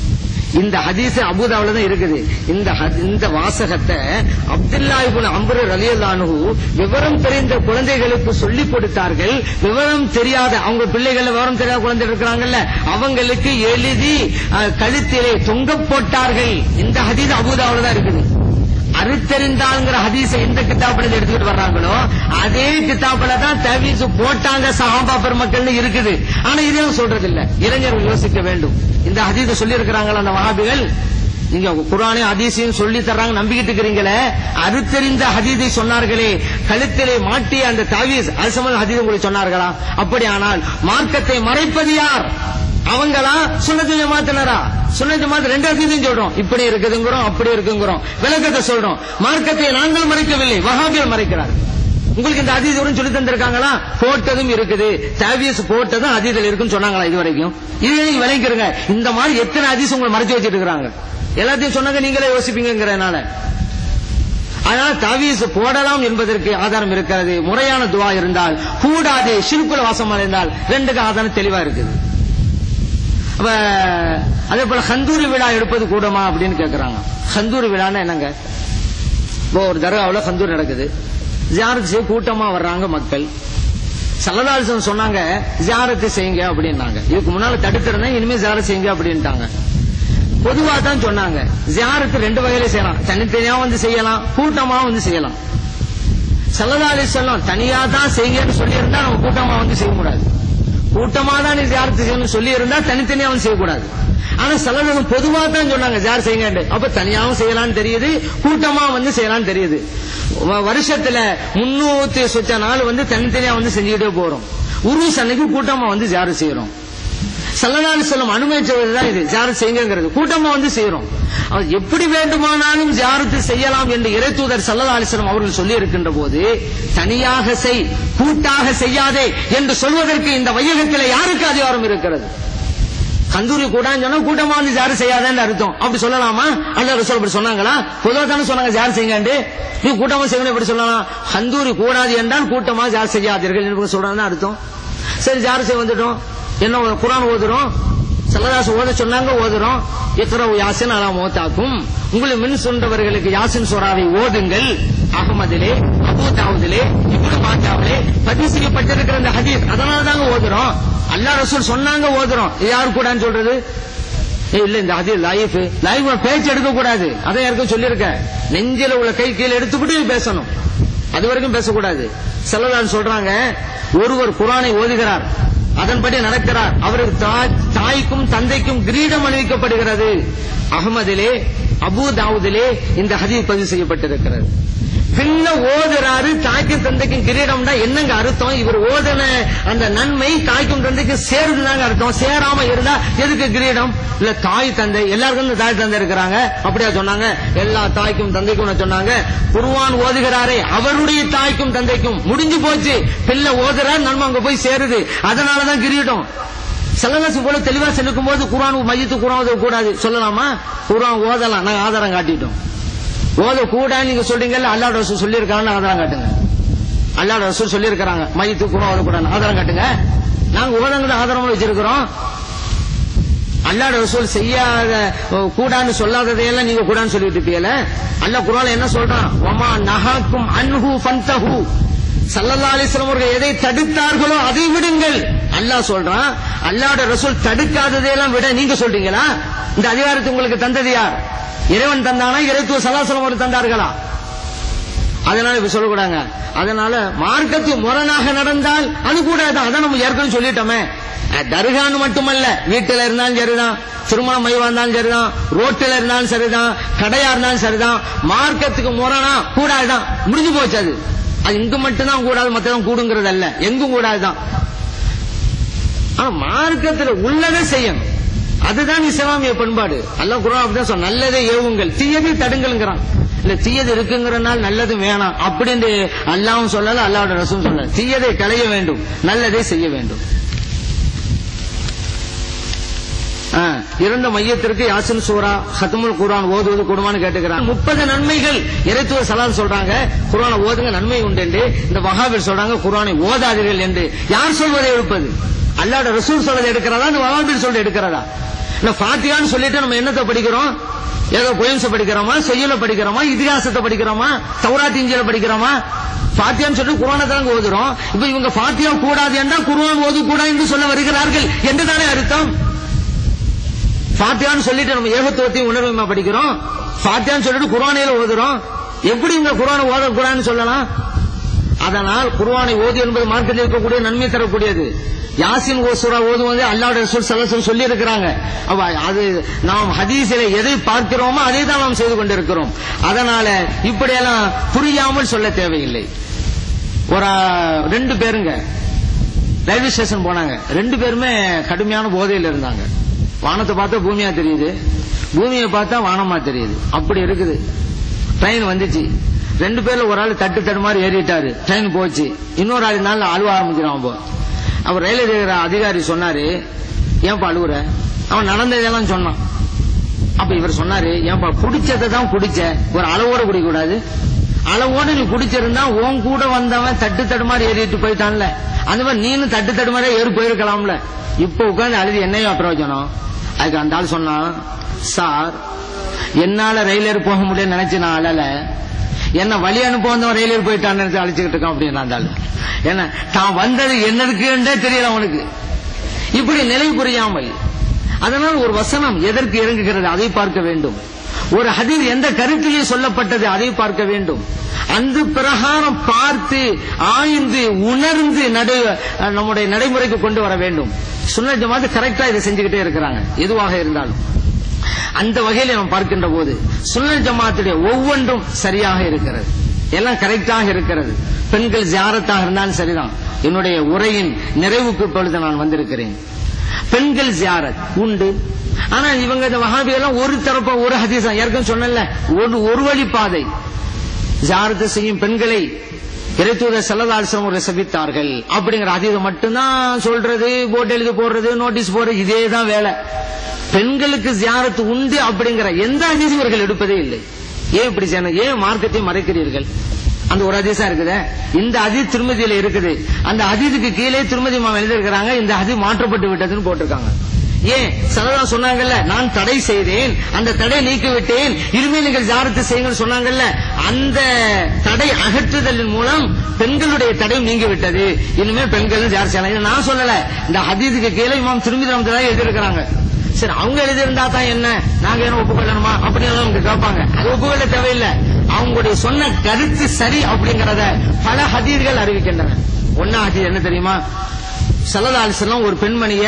இந்த ஹதீஸ் அபுதாவுல தான் இருக்குது இந்த ஹத்- இந்த வாசகத்தை அப்துல்லா இப்னு அம்ரு ரலியல்லாஹு விவரம் தெரிந்த குழந்தைகளுக்கு சொல்லி கொடுத்தார்கள் விவரம் தெரியாத அவங்க பிள்ளைகள் விவரம் தெரியாத குழந்தை இருக்கிறாங்கல்ல அவங்களுக்கு எழுதி அஹ், கழுத்திலே தொங்க போட்டார்கள் இந்த ஹதீஸ் அபுதாவுல தான் இருக்குது அறுத்தெறிந்தாங்கிற ஹதீஸ எந்த கிதாப்புல இருந்து எடுத்துக்கிட்டு வர்றாங்களோ அதே கிதாப்புல தான் தவீஸ் போட்டாங்க சஹாபா பெருமக்கள்னு இருக்குது ஆனா இதையும் சொல்றது இல்ல இளைஞர்கள் யோசிக்க வேண்டும் இந்த ஹதீஸ சொல்லி இருக்கிறாங்களா அந்த வஹாபிகள் நீங்க குரானே ஹதீஸையும் சொல்லி தர்றாங்க நம்பிக்கிட்டு இருக்கிறீங்களே அறுத்தெறிந்த ஹதீஸை சொன்னார்களே கழுத்திலே மாட்டி அந்த தவீஸ் அது சம்பந்த ஹதீஸ் உங்களுக்கு சொன்னார்களா அப்படியானால் மார்க்கத்தை மறைப்பது யார் அவங்களா சுன்னத்து ஜமாத்தினரா சுன்னத்து ஜமாத் ரெண்டு அர்த்தத்தையும் சொல்றோம் இப்படி இருக்குதுங்கிறோம் அப்படி இருக்குங்கிறோம் விளக்கத்தை சொல்றோம் மார்க்கத்தை நாங்கள் மறைக்கவில்லை வஹாபிகள் மறைக்கிறார் உங்களுக்கு இந்த அதீத வரும் சொல்லி தந்திருக்காங்களா போட்டதும் இருக்குது தாவியஸ் போட்டதும் அதீதில் இருக்குன்னு சொன்னாங்களா இது வரைக்கும் இது நீங்க விளங்கிருங்க இந்த மாதிரி எத்தனை அதீஸ் உங்களை மறைச்சு வச்சிட்டு இருக்காங்க எல்லாத்தையும் சொன்னாங்க நீங்களே யோசிப்பீங்கிறனால அதனால தாவீஸ் போடலாம் என்பதற்கு ஆதாரம் இருக்கிறது முறையான துவா இருந்தால் கூடாது சிறுக்குல வாசம் இருந்தால் ரெண்டுக்கு ஆதாரம் தெளிவா இருக்குது அப்ப அதே போல ஹந்தூரி விழா எடுப்பது கூடமா அப்படின்னு கேக்குறாங்க ஹந்தூரி விழான்னா என்னங்க இப்போ ஒரு தர்காவுல ஹந்தூர் நடக்குது ஜியாரத் செய்ய கூட்டமா வர்றாங்க மக்கள் சல்லதாசன் சொன்னாங்க ஜியாரத்து செய்யுங்க அப்படின்னாங்க இதுக்கு முன்னால தடுத்திருந்தேன் இனிமே ஜியாரத் செய்யுங்க அப்படின்ட்டாங்க பொதுவா தான் சொன்னாங்க ஜியாரத்து ரெண்டு வகையில செய்யலாம் தனித்தனியா வந்து செய்யலாம் கூட்டமா வந்து செய்யலாம் சல்லதாலி சொல்லம் தனியா தான் செய்யுங்கன்னு சொல்லி இருந்தா நம்ம கூட்டமா வந்து செய்ய கூடாது கூட்டமா தான் நீ ஜியாரத்து செய்யணும்னு சொல்லி இருந்தா தனித்தனியா வந்து செய்யக்கூடாது ஆனா சல்லதாலும் பொதுவா தான் சொன்னாங்க ஜியார் செய்யுங்க அப்ப தனியாவும் செய்யலாம்னு தெரியுது கூட்டமா வந்து செய்யலாம்னு தெரியுது வ- வருஷத்துல முன்னூத்தி சொச்ச நாள் வந்து தனித்தனியா வந்து செஞ்சுக்கிட்டே போறோம் உருஸ் அன்னைக்கு கூட்டமா வந்து ஜியாரு செய்யறோம் சல்லதாலி செல்லம் அனுமதிச்சதுதான் இது ஜியாரத் செய்யுங்கிறது கூட்டமா வந்து செய்யறோம் அவர் எப்படி வேண்டுமானாலும் ஜியாரத்து செய்யலாம் என்று இறைத்தூதர் சல்லா அலிஸ்லாம் அவர்கள் சொல்லி இருக்கின்ற போது தனியாக செய் கூட்டாக செய்யாதே என்று சொல்வதற்கு இந்த வையகத்தில் யாருக்கு அதிகாரம் இருக்கிறது கந்தூரி கூடான்னு சொன்னா கூட்டமா வந்து ஜாரு செய்யாதேன்னு அர்த்தம் அப்படி சொல்லலாமா அல்ல ரசூல் அப்படி சொன்னாங்களா பொதுவா தானே சொன்னாங்க ஜார் செய்யுங்க நீ கூட்டமா செய்யணும் எப்படி சொல்லலாம் கந்தூரி கூடாது என்றால் கூட்டமா ஜார் செய்யாதீர்கள் என்று சொல்றாங்க அர்த்தம் சரி ஜார் செய்ய வந்துட்டோம் என்ன குரான் ஓதுறோம் சல்லதாஸ் ஓத சொன்னாங்க ஓதுறோம் இக்ரவு யாசின் அலா மோத்தாக்கும் உங்களை மின் சொன்னவர்களுக்கு யாசின் சோராவை ஓதுங்கள் அகமதிலே அபூதாவுதிலே இப்னு மாஜாவிலே பதிவு செய்யப்பட்டிருக்கிற இந்த ஹதீஸ் அதனால தாங்க ஓதுறோம் அல்லாஹ் ரசூல் சொன்னாங்க ஓதுறோம் இது யாரு கூடான்னு சொல்றது ஏய், இல்ல இந்த ஹதீஸ் லைஃப் லைஃப் பேச்சு எடுக்க கூடாது அதை யாருக்கும் சொல்லியிருக்க நெஞ்சில உள்ள கை கீழே எடுத்துக்கிட்டு பேசணும் அது வரைக்கும் பேசக்கூடாது செல்லதான் சொல்றாங்க ஒருவர் குரானை ஓதுகிறார் அதன்படி நடக்கிறார் அவருக்கு தா- தாய்க்கும் தந்தைக்கும் கிரீடம் அணிவிக்கப்படுகிறது அகமதிலே அபூ தாவூதிலே இந்த ஹதீஸ் பதிவு செய்யப்பட்டிருக்கிறது பின்ன ஓதுறாரு தாய்க்கும் தந்தைக்கும் கிரீடம்னா என்னங்க அர்த்தம் இவர் ஓதன அந்த நன்மை தாய்க்கும் தந்தைக்கும் சேருதுதாங்க அர்த்தம் சேராம இருந்தா எதுக்கு கிரீடம் இல்ல தாய் தந்தை எல்லாருக்கும் இந்த தாய் தந்தை இருக்கிறாங்க அப்படியா சொன்னாங்க எல்லா தாய்க்கும் தந்தைக்கும் சொன்னாங்க குருவான் ஓதுகிறாரே அவருடைய தாய்க்கும் தந்தைக்கும் முடிஞ்சு போச்சு பிள்ளை ஓதுறாரு நன்மை அங்க போய் சேருது அதனாலதான் கிரீடம் செல்லதாசு போல தெளிவா செல்லும் போது குரான் மையத்து குரான் ஓத கூடாது சொல்லலாமா குரான் ஓதலாம் நாங்க ஆதாரம் காட்டிட்டோம் ஓத கூடாதுன்னு நீங்க சொல்றீங்கல்ல அல்லாஹ் ரசூல் சொல்லியிருக்காங்கன்னு ஆதாரம் காட்டுங்க அல்லாஹ் ரசூல் சொல்லியிருக்காங்க மையத்து குரான் ஓதக்கூடாது ஆதாரம் காட்டுங்க நாங்க ஓதங்கிற ஆதாரம் வச்சிருக்கிறோம் அல்லாஹ் ரசூல் செய்யாத அஹ், கூடான்னு சொல்லாததையெல்லாம் நீங்க கூடான்னு சொல்லிட்டு இருப்பீங்கல்ல அல்லாஹ் குரான் என்ன சொல்றான் ஒமா நஹாக்கும் அன்ஹு ஃபன்தஹு சல்லல்லா அலிஸ்லாம் அவர்கள் எதை தடுத்தார்களோ அதை விடுங்கள் அல்லாஹ் சொல்றான் அல்லாஹ்வோட ரசூல் தடுக்காததையெல்லாம் விட நீங்க சொல்றீங்களா இந்த அதிகாரத்தை உங்களுக்கு தந்தது யார் இறைவன் தந்தானா இறைத்துவ சல்லாசலம் அவர்கள் தந்தார்களா அதனால இப்ப சொல்லக்கூடாங்க அதனால மார்க்கத்து முரணாக நடந்தால் அது கூட தான் அதான் நம்ம ஏற்கனவே சொல்லிட்டோமே அஹ், தர்கான்னு மட்டுமல்ல வீட்டுல இருந்தாலும் சரிதான் திருமணம் மைவா இருந்தாலும் சரிதான் ரோட்டுல இருந்தாலும் சரிதான் கடையா இருந்தாலும் சரிதான் மார்க்கத்துக்கு முரணா கூடாதுதான் முடிஞ்சு போச்சு அது அது இங்கு மட்டும்தான் கூடாது மத்ததான் கூடுங்கிறது அல்ல எங்கும் கூடாதுதான் ஆனா மார்க்கத்துல உள்ளதை செய்யணும் அதுதான் இஸ்லாமிய பண்பாடு அல்லாஹ் குரான் அப்படிதான் சொன்ன நல்லதை ஏவுங்கள் தீயதை தடுங்கள்ங்கிறான் இல்ல தீயது இருக்குங்கிறனால நல்லது வேணாம் அப்படின்னு அல்லாவும் சொல்லல அல்லாவோட ரசூலும் சொல்லல தீயதை களைய வேண்டும் நல்லதை செய்ய வேண்டும் ஆ, இறந்த மையத்திற்கு யாசின் சூரா ஹத்முல் குர்ஆன் ஓதுவது கூடுமான்னு கேட்டுக்கிறான் முப்பது நன்மைகள் இறைத்துவ சலால் சொல்றாங்க குர்ஆனை ஓதுங்க நன்மை உண்டு என்று இந்த வஹாபில் சொல்றாங்க குர்ஆனை ஓதாதீர்கள் என்று யார் சொல்வதை எடுப்பது அல்லாஹ்வுடைய ரசூல் சொல்றதை எடுக்கிறதா இந்த வஹாபில் சொல்றது எடுக்கிறதா இந்த ஃபாத்தியான்னு சொல்லிட்டு நம்ம என்னத்தை படிக்கிறோம் ஏதோ பொயம்ஸ படிக்கிறோமா செய்யல படிக்கிறோமா இதிகாசத்தை படிக்கிறோமா தௌராத் இஞ்சில படிக்கிறோமா ஃபாத்தியான்னு சொல்லி குரானை தாங்க ஓதுறோம் இப்ப இவங்க ஃபாத்தியா கூடாது என்றால் குர்ஆன் ஓது கூடாது என்று சொல்ல வருகிறார்கள் என்று தானே அர்த்தம் ஃபாத்தியான்னு சொல்லிட்டு நம்ம ஏகத்துவத்தையும் உணர்வுமா படிக்கிறோம் ஃபாத்தியான்னு சொல்லிட்டு குர்ஆனில ஓதுறோம் எப்படி இவங்க குர்ஆனை ஓதக்கூடாதுன்னு சொல்லலாம் அதனால் குர்ஆனை ஓது என்பது மார்க்கத்தில் இருக்கக்கூடிய நன்மை தரக்கூடியது யாசின் ஓசுரா ஓதுவது அல்லாஹ் ரசூல் சல்லல்லாஹு சொல்லி இருக்கிறாங்க அப்ப அது நாம் ஹதீஸிலே எதை பார்க்கிறோமோ அதை தான் நாம் செய்து கொண்டிருக்கிறோம் அதனால இப்படியெல்லாம் புரியாமல் சொல்ல தேவையில்லை ஒரு ரெண்டு பேருங்க ரயில்வே ஸ்டேஷன் போனாங்க ரெண்டு பேருமே கடுமையான போதையில் இருந்தாங்க வானத்தை பார்த்தா பூமியா தெரியுது பூமியை பார்த்தா வானமா தெரியுது அப்படி இருக்குது ட்ரெயின் வந்துச்சு ரெண்டு பேர்ல ஒரு ஆள் தட்டு தட்டு மாதிரி ஏறிட்டாரு ட்ரெயின் போச்சு இன்னொரு ஆள் நாள் அழுவ ஆரம்பிக்கிறான் போ அவர் ரயில்வே அதிகாரி சொன்னாரு ஏன்பா அழுவுற அவன் நடந்ததெல்லாம் சொன்னான் அப்ப இவர் சொன்னாரு ஏன்பா குடிச்சதை தான் குடிச்ச ஒரு அளவோட குடிக்க கூடாது அளவோட நீ குடிச்சிருந்தா உன் கூட வந்தவன் தட்டு தட்டு மாதிரி ஏறிட்டு போயிட்டான்ல அந்த மாதிரி நீனும் தட்டு தட்டு மாதிரி ஏறி போயிருக்கலாம்ல இப்ப உட்கார்ந்து அழுது என்னையா பிரயோஜனம் அதுக்கு அந்த ஆள் சொன்னான் சார் என்னால ரயில் ஏறி போக முடியும்னு நினைச்சு நான் அழல என்ன வழி அனுப்ப வந்தவன் ரயில் ஏறி போயிட்டான்னு நினைச்சு அழைச்சுக்கிட்டு இருக்கான் அப்படின்னு அந்த ஆளு ஏன்னா தான் வந்தது என்னதுக்குன்றே தெரியல அவனுக்கு இப்படி நிலை புரியாமல் அதனால் ஒரு வசனம் எதற்கு இறங்குகிறது அதை பார்க்க வேண்டும் ஒரு ஹதீர் எந்த கருத்திலே சொல்லப்பட்டது அதை பார்க்க வேண்டும் அந்த பிரகாரம் பார்த்து ஆய்ந்து உணர்ந்து நடு நம்முடைய நடைமுறைக்கு கொண்டு வர வேண்டும் சுன்ன ஜமாத்து கரெக்டா இதை செஞ்சுக்கிட்டே இருக்கிறாங்க எதுவாக இருந்தாலும் அந்த வகையில் நாம் பார்க்கின்ற போது சுன்ன ஜமாத்துடைய ஒவ்வொன்றும் சரியாக இருக்கிறது எல்லாம் கரெக்டாக இருக்கிறது பெண்கள் ஜியாரத்தாக இருந்தாலும் சரிதான் என்னுடைய உரையின் நிறைவுக்கு இப்பொழுது நான் வந்திருக்கிறேன் பெண்கள் ஜியாரத் உண்டு ஆனா இவங்க இந்த வஹாபி எல்லாம் ஒரு தரப்ப ஒரு ஹதீஸா ஏற்கனவே சொன்னல ஒரு ஒரு வழி பாதை ஜியாரத்து செய்யும் பெண்களை இறைத்தூத செல்லதாசம் ஒரு சபித்தார்கள் அப்படிங்கிற அதீதம் மட்டும்தான் சொல்றது போட்டு எழுதி போடுறது நோட்டீஸ் போடுறது இதே தான் வேலை பெண்களுக்கு ஜியாரத்து உண்டு அப்படிங்கிற எந்த அதிசி இவர்கள் எடுப்பதே இல்லை ஏன் இப்படி செய்யணும் ஏன் மார்க்கத்தை மறைக்கிறீர்கள் அந்த ஒரு அதிசா இருக்குது இந்த அதி திருமதியில இருக்குது அந்த அதிதுக்கு கீழே திருமதி மாமா எழுதியிருக்கிறாங்க இந்த அதி மாற்றப்பட்டு விட்டதுன்னு போட்டிருக்காங்க ஏன் சலதா சொன்னாங்கல்ல நான் தடை செய்தேன் அந்த தடை நீக்கி விட்டேன் இனிமேல் நீங்கள் ஜாரத்து செய்யுங்கன்னு சொன்னாங்கல்ல அந்த தடை அகற்றுதலின் மூலம் பெண்களுடைய தடை நீங்கி விட்டது இனிமேல் பெண்கள் ஜார் செய்யலாம் இதை நான் சொல்லல இந்த ஹதீதுக்கு கீழே இமாம் திருமதி தான் எழுதியிருக்கிறாங்க சரி அவங்க எழுதியிருந்தா தான் என்ன நாங்க என்ன ஒப்புக்கொள்ளணுமா அப்படின்னு அவங்க கேட்பாங்க அது ஒப்புக்கொள்ள தேவையில்லை அவங்களுடைய சொன்ன கருத்து சரி அப்படிங்கறத பல ஹதீர்கள் அறிவிக்கின்றன ஒன்னா ஹதீர் என்ன தெரியுமா சல்லா அலிசல்லாம் ஒரு பெண்மணிய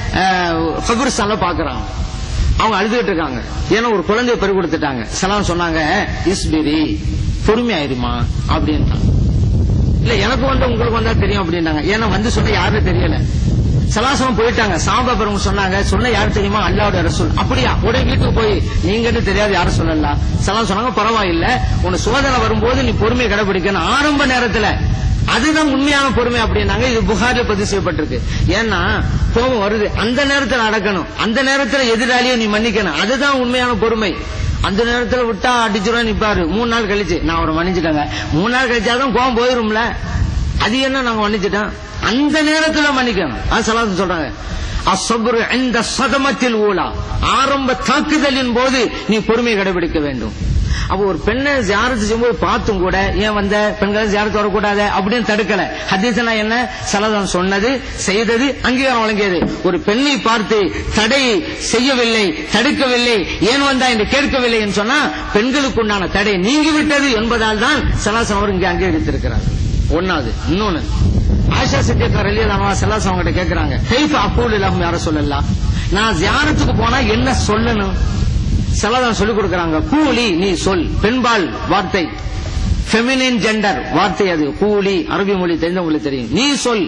கபுர்ஸ்தான்ல பாக்குறாங்க அவங்க அழுதுகிட்டு இருக்காங்க ஏன்னா ஒரு குழந்தைய பெரு கொடுத்துட்டாங்க சலாம் சொன்னாங்க இஸ்பிரி பொறுமையாயிருமா அப்படின்ட்டாங்க இல்ல எனக்கு வந்து உங்களுக்கு வந்தா தெரியும் அப்படின்னாங்க ஏன்னா வந்து சொன்ன யாருன்னு தெரியல சலாசனம் போயிட்டாங்க சாபா பெருங்க சொன்னாங்க சொன்ன யாரு தெரியுமா அல்லாவோட ரசூல் அப்படியா உடனே வீட்டுக்கு போய் நீங்கன்னு தெரியாது யாரும் சொல்லல சலாம் சொன்னாங்க பரவாயில்ல உன சோதனை வரும்போது நீ பொறுமையை கடைபிடிக்கணும் ஆரம்ப நேரத்துல அதுதான் உண்மையான பொறுமை அப்படின்னாங்க இது புகாரில் பதிவு செய்யப்பட்டிருக்கு ஏன்னா கோபம் வருது அந்த நேரத்துல அடக்கணும் அந்த நேரத்துல எதிராளியை நீ மன்னிக்கணும் அதுதான் உண்மையான பொறுமை அந்த நேரத்துல விட்டா அடிச்சுருவா நிப்பாரு மூணு நாள் கழிச்சு நான் அவரை மன்னிச்சுட்டேங்க மூணு நாள் கழிச்சாதான் கோபம் போயிரும்ல அது என்ன நாங்க மன்னிச்சிட்டோம் அந்த நேரத்துல மன்னிக்கணும் அது சலாத்து சொல்றாங்க அசபுரு இந்த சதமத்தில் ஊழா ஆரம்ப தாக்குதலின் போது நீ பொறுமையை கடைபிடிக்க வேண்டும் அப்ப ஒரு பெண்ணை ஜியாரத்து செய்யும்போது பார்த்தும் கூட ஏன் வந்த பெண்களை ஜியாரத்து வரக்கூடாது அப்படின்னு தடுக்கல ஹதீசனா என்ன சலதம் சொன்னது செய்தது அங்கீகாரம் வழங்கியது ஒரு பெண்ணை பார்த்து தடை செய்யவில்லை தடுக்கவில்லை ஏன் வந்தா என்று கேட்கவில்லை என்று சொன்னா பெண்களுக்கு உண்டான தடை நீங்கிவிட்டது என்பதால் தான் சலாசம் அவர் இங்கே அங்கீகரித்திருக்கிறார் ஒன்னாவது இன்னொன்னு ஆஷா சித்தியக்கார் அலியலாமா சலாசம் அவங்ககிட்ட கேட்கிறாங்க கைஃப் அப்பூல் இல்லாம யார சொல்லலாம் நான் ஜியாரத்துக்கு போனா என்ன சொல்லணும் செலதான் சொல்லிக் கொடுக்கறாங்க கூலி நீ சொல் பெண்பால் வார்த்தை ஃபெமினின் ஜெண்டர் வார்த்தை அது கூலி அரபி மொழி தெரிந்தவங்களுக்கு தெரியும் நீ சொல்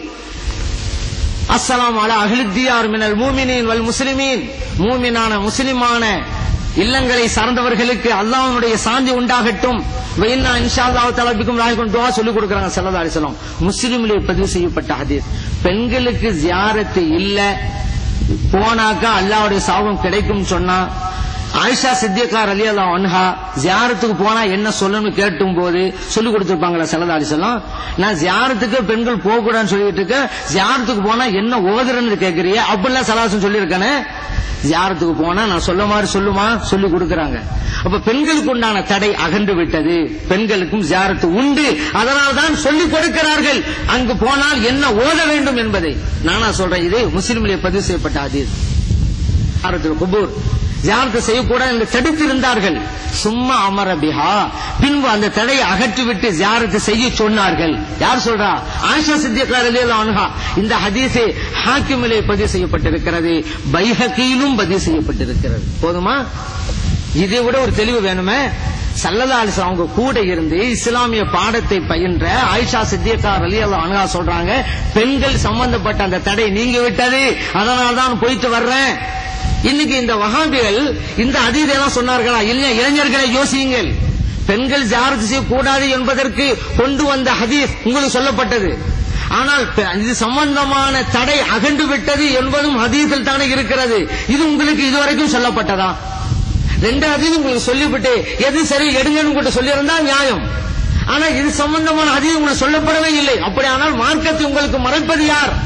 அஸ்ஸலாம் அலா அஹ்லித்தியார் மினல் மூமினின் வல் முஸ்லிமீன் மூமினான முஸ்லிமான இல்லங்களை சார்ந்தவர்களுக்கு அல்லாஹ்வுடைய சாந்தி உண்டாகட்டும் வைன்னா இன்ஷா அல்லாஹ் தஆலா பிக்கும் ராய்க்கும் துஆ சொல்லி கொடுக்கறாங்க ஸல்லல்லாஹு அலைஹி வஸல்லம் முஸ்லிமிலே பதிவு செய்யப்பட்ட ஹதீஸ் பெண்களுக்கு ஜியாரத்து இல்ல போனாக்கா அல்லாஹ்வுடைய சாபம் கிடைக்கும் சொன்னா ஆயிஷா சித்தியக்கா ரலியல்லா அன்ஹா ஜியாரத்துக்கு போனா என்ன சொல்லணும்னு கேட்டும் போது சொல்லி கொடுத்திருப்பாங்களா சல்லா அலிசல்லாம் நான் ஜியாரத்துக்கு பெண்கள் போக கூடாதுன்னு சொல்லிட்டு இருக்கேன் ஜியாரத்துக்கு போனா என்ன ஓதுறன்னு கேக்குறிய அப்படிலாம் சலாசம் சொல்லியிருக்கானே ஜியாரத்துக்கு போனா நான் சொல்ல மாதிரி சொல்லுமா சொல்லி கொடுக்கறாங்க அப்ப பெண்களுக்கு உண்டான தடை அகன்று விட்டது பெண்களுக்கும் ஜியாரத்து உண்டு அதனால் தான் சொல்லிக் கொடுக்கிறார்கள் அங்கு போனால் என்ன ஓத வேண்டும் என்பதை நானா சொல்றேன் இது முஸ்லிமிலே பதிவு செய்யப்பட்ட அதீஸ் ஜியாரத்துல் குபூர் ஜியாரத்து செய்யக்கூடாது என்று தடுத்திருந்தார்கள் சும்மா அமர பிஹா பின்பு அந்த தடையை அகற்றிவிட்டு ஜியாரத்து செய்ய சொன்னார்கள் யார் சொல்றா ஆயிஷா சித்தியக்கார் அனுகா இந்த ஹதீஸே ஹாக்கிமிலே பதிவு செய்யப்பட்டிருக்கிறது பைஹகியிலும் பதிவு செய்யப்பட்டிருக்கிறது போதுமா இதை விட ஒரு தெளிவு வேணுமே சல்லல்லா அலிஸ் அவங்க கூட இருந்து இஸ்லாமிய பாடத்தை பயின்ற ஆயிஷா சித்தியக்கார் அலி அல்லா அனுகா சொல்றாங்க பெண்கள் சம்பந்தப்பட்ட அந்த தடை நீங்கி விட்டது அதனால தான் போயிட்டு வர்றேன் இன்னைக்கு இந்த வகாபிகள் இந்த அதீதெல்லாம் சொன்னார்களா இல்லையா இளைஞர்களை யோசியுங்கள் பெண்கள் ஜாரத்து செய்யக்கூடாது என்பதற்கு கொண்டு வந்த ஹதீஸ் உங்களுக்கு சொல்லப்பட்டது ஆனால் பெ- இது சம்பந்தமான தடை அகன்று விட்டது என்பதும் ஹதீஸில் தானே இருக்கிறது இது உங்களுக்கு இதுவரைக்கும் சொல்லப்பட்டதா ரெண்டு ஹதீஸ் உங்களுக்கு சொல்லிவிட்டு எது சரி எடுங்கன்னு கூட சொல்லியிருந்தா நியாயம் ஆனா இது சம்பந்தமான ஹதீஸ் உங்களுக்கு சொல்லப்படவே இல்லை அப்படியானால் மார்க்கத்தை உங்களுக்கு மறைப்பது யார்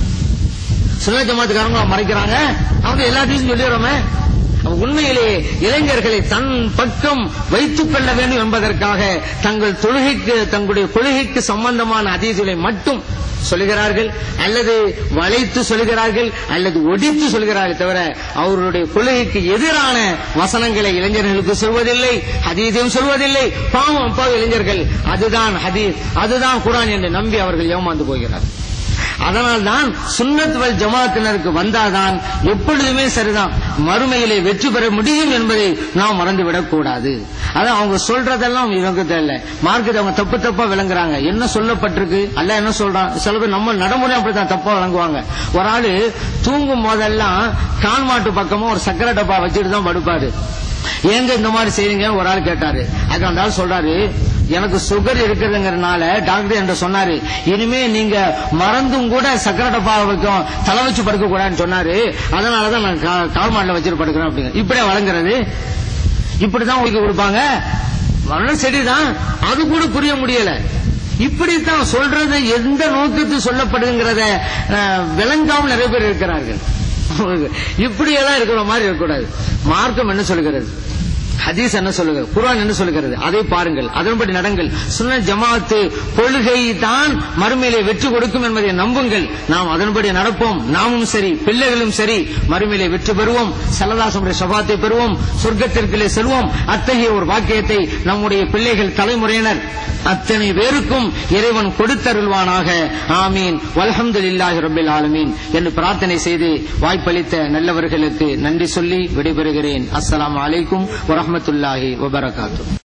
சுன்ன ஜமாத்துக்காரங்க மறைக்கிறாங்க அவங்க எல்லாத்தையும் சொல்லிடுறோமே அப்ப உண்மையிலே இளைஞர்களை தன் பக்கம் வைத்துக் கொள்ள வேண்டும் என்பதற்காக தங்கள் தொழுகைக்கு தங்களுடைய கொள்கைக்கு சம்பந்தமான அதீதுகளை மட்டும் சொல்லுகிறார்கள் அல்லது வளைத்து சொல்கிறார்கள் அல்லது ஒடித்து சொல்கிறார்கள் தவிர அவர்களுடைய கொள்கைக்கு எதிரான வசனங்களை இளைஞர்களுக்கு சொல்வதில்லை ஹதீதையும் சொல்வதில்லை பாவம் அப்பா இளைஞர்கள் அதுதான் ஹதீஸ் அதுதான் குரான் என்று நம்பி அவர்கள் ஏமாந்து போகிறார்கள் அதனால் தான் சுன்னத் வல் ஜமாத்தினருக்கு வந்தாதான் எப்பொழுதுமே சரிதான் மறுமையிலே வெற்றி பெற முடியும் என்பதை நாம் மறந்துவிடக் கூடாது அதான் அவங்க சொல்றதெல்லாம் இவங்க தெரியல மார்க்கெட் அவங்க தப்பு தப்பா விளங்குறாங்க என்ன சொல்லப்பட்டிருக்கு அல்ல என்ன சொல்றான் சில பேர் நம்ம நடைமுறை அப்படித்தான் தப்பா விளங்குவாங்க ஒரு ஆளு தூங்கும் போதெல்லாம் கால் மாட்டு பக்கமா ஒரு சக்கரை டப்பா வச்சுட்டு தான் படுப்பாரு ஏங்க இந்த மாதிரி செய்றீங்க ஒரு ஆள் கேட்டாரு அதுக்கு அந்த ஆள் சொல்றாரு எனக்கு சுகர் இருக்கிறதுங்கிறனால டாக்டர் என்று சொன்னாரு இனிமே நீங்க மறந்தும் கூட சக்கரை டப்பா வைக்கும் தலை வச்சு படுக்க கூடாதுன்னு சொன்னாரு அதனாலதான் நான் கா- கால் மாட்டில் வச்சுட்டு படுக்கிறேன் அப்படிங்க இப்படியே வழங்குறது இப்படிதான் உங்களுக்கு கொடுப்பாங்க வளர செடிதான் அது கூட புரிய முடியல இப்படித்தான் சொல்றது எந்த நோக்கத்து சொல்லப்படுதுங்கிறத அஹ், விளங்காமல் நிறைய பேர் இருக்கிறார்கள் இப்படியெல்லாம் இருக்கிற மாதிரி இருக்கக்கூடாது மார்க்கம் என்ன சொல்லுகிறது ஹதீஸ் என்ன சொல்லுகிறது குர்ஆன் என்ன சொல்லுகிறது அதை பாருங்கள் அதன்படி நடங்கள் சுன்ன ஜமாத்து கொள்கை தான் மறுமையிலே வெற்றி கொடுக்கும் என்பதை நம்புங்கள் நாம் அதன்படி நடப்போம் நாமும் சரி பிள்ளைகளும் சரி மறுமையிலே வெற்றி பெறுவோம் சல்லதாசமுடைய சபாத்தை பெறுவோம் சொர்க்கத்திற்குள்ளே செல்வோம் அத்தகைய ஒரு வாக்கியத்தை நம்முடைய பிள்ளைகள் தலைமுறையினர் அத்தனை பேருக்கும் இறைவன் கொடுத்தருள்வானாக ஆமீன் வல்ஹம்துலில்லாஹி ரப்பில் ஆலமீன் என்று பிரார்த்தனை செய்து வாய்ப்பளித்த நல்லவர்களுக்கு நன்றி சொல்லி விடைபெறுகிறேன் அஸ்ஸலாமு அலைக்கும் வரஹ்மத்துல்லாஹி வபரகாத்துஹு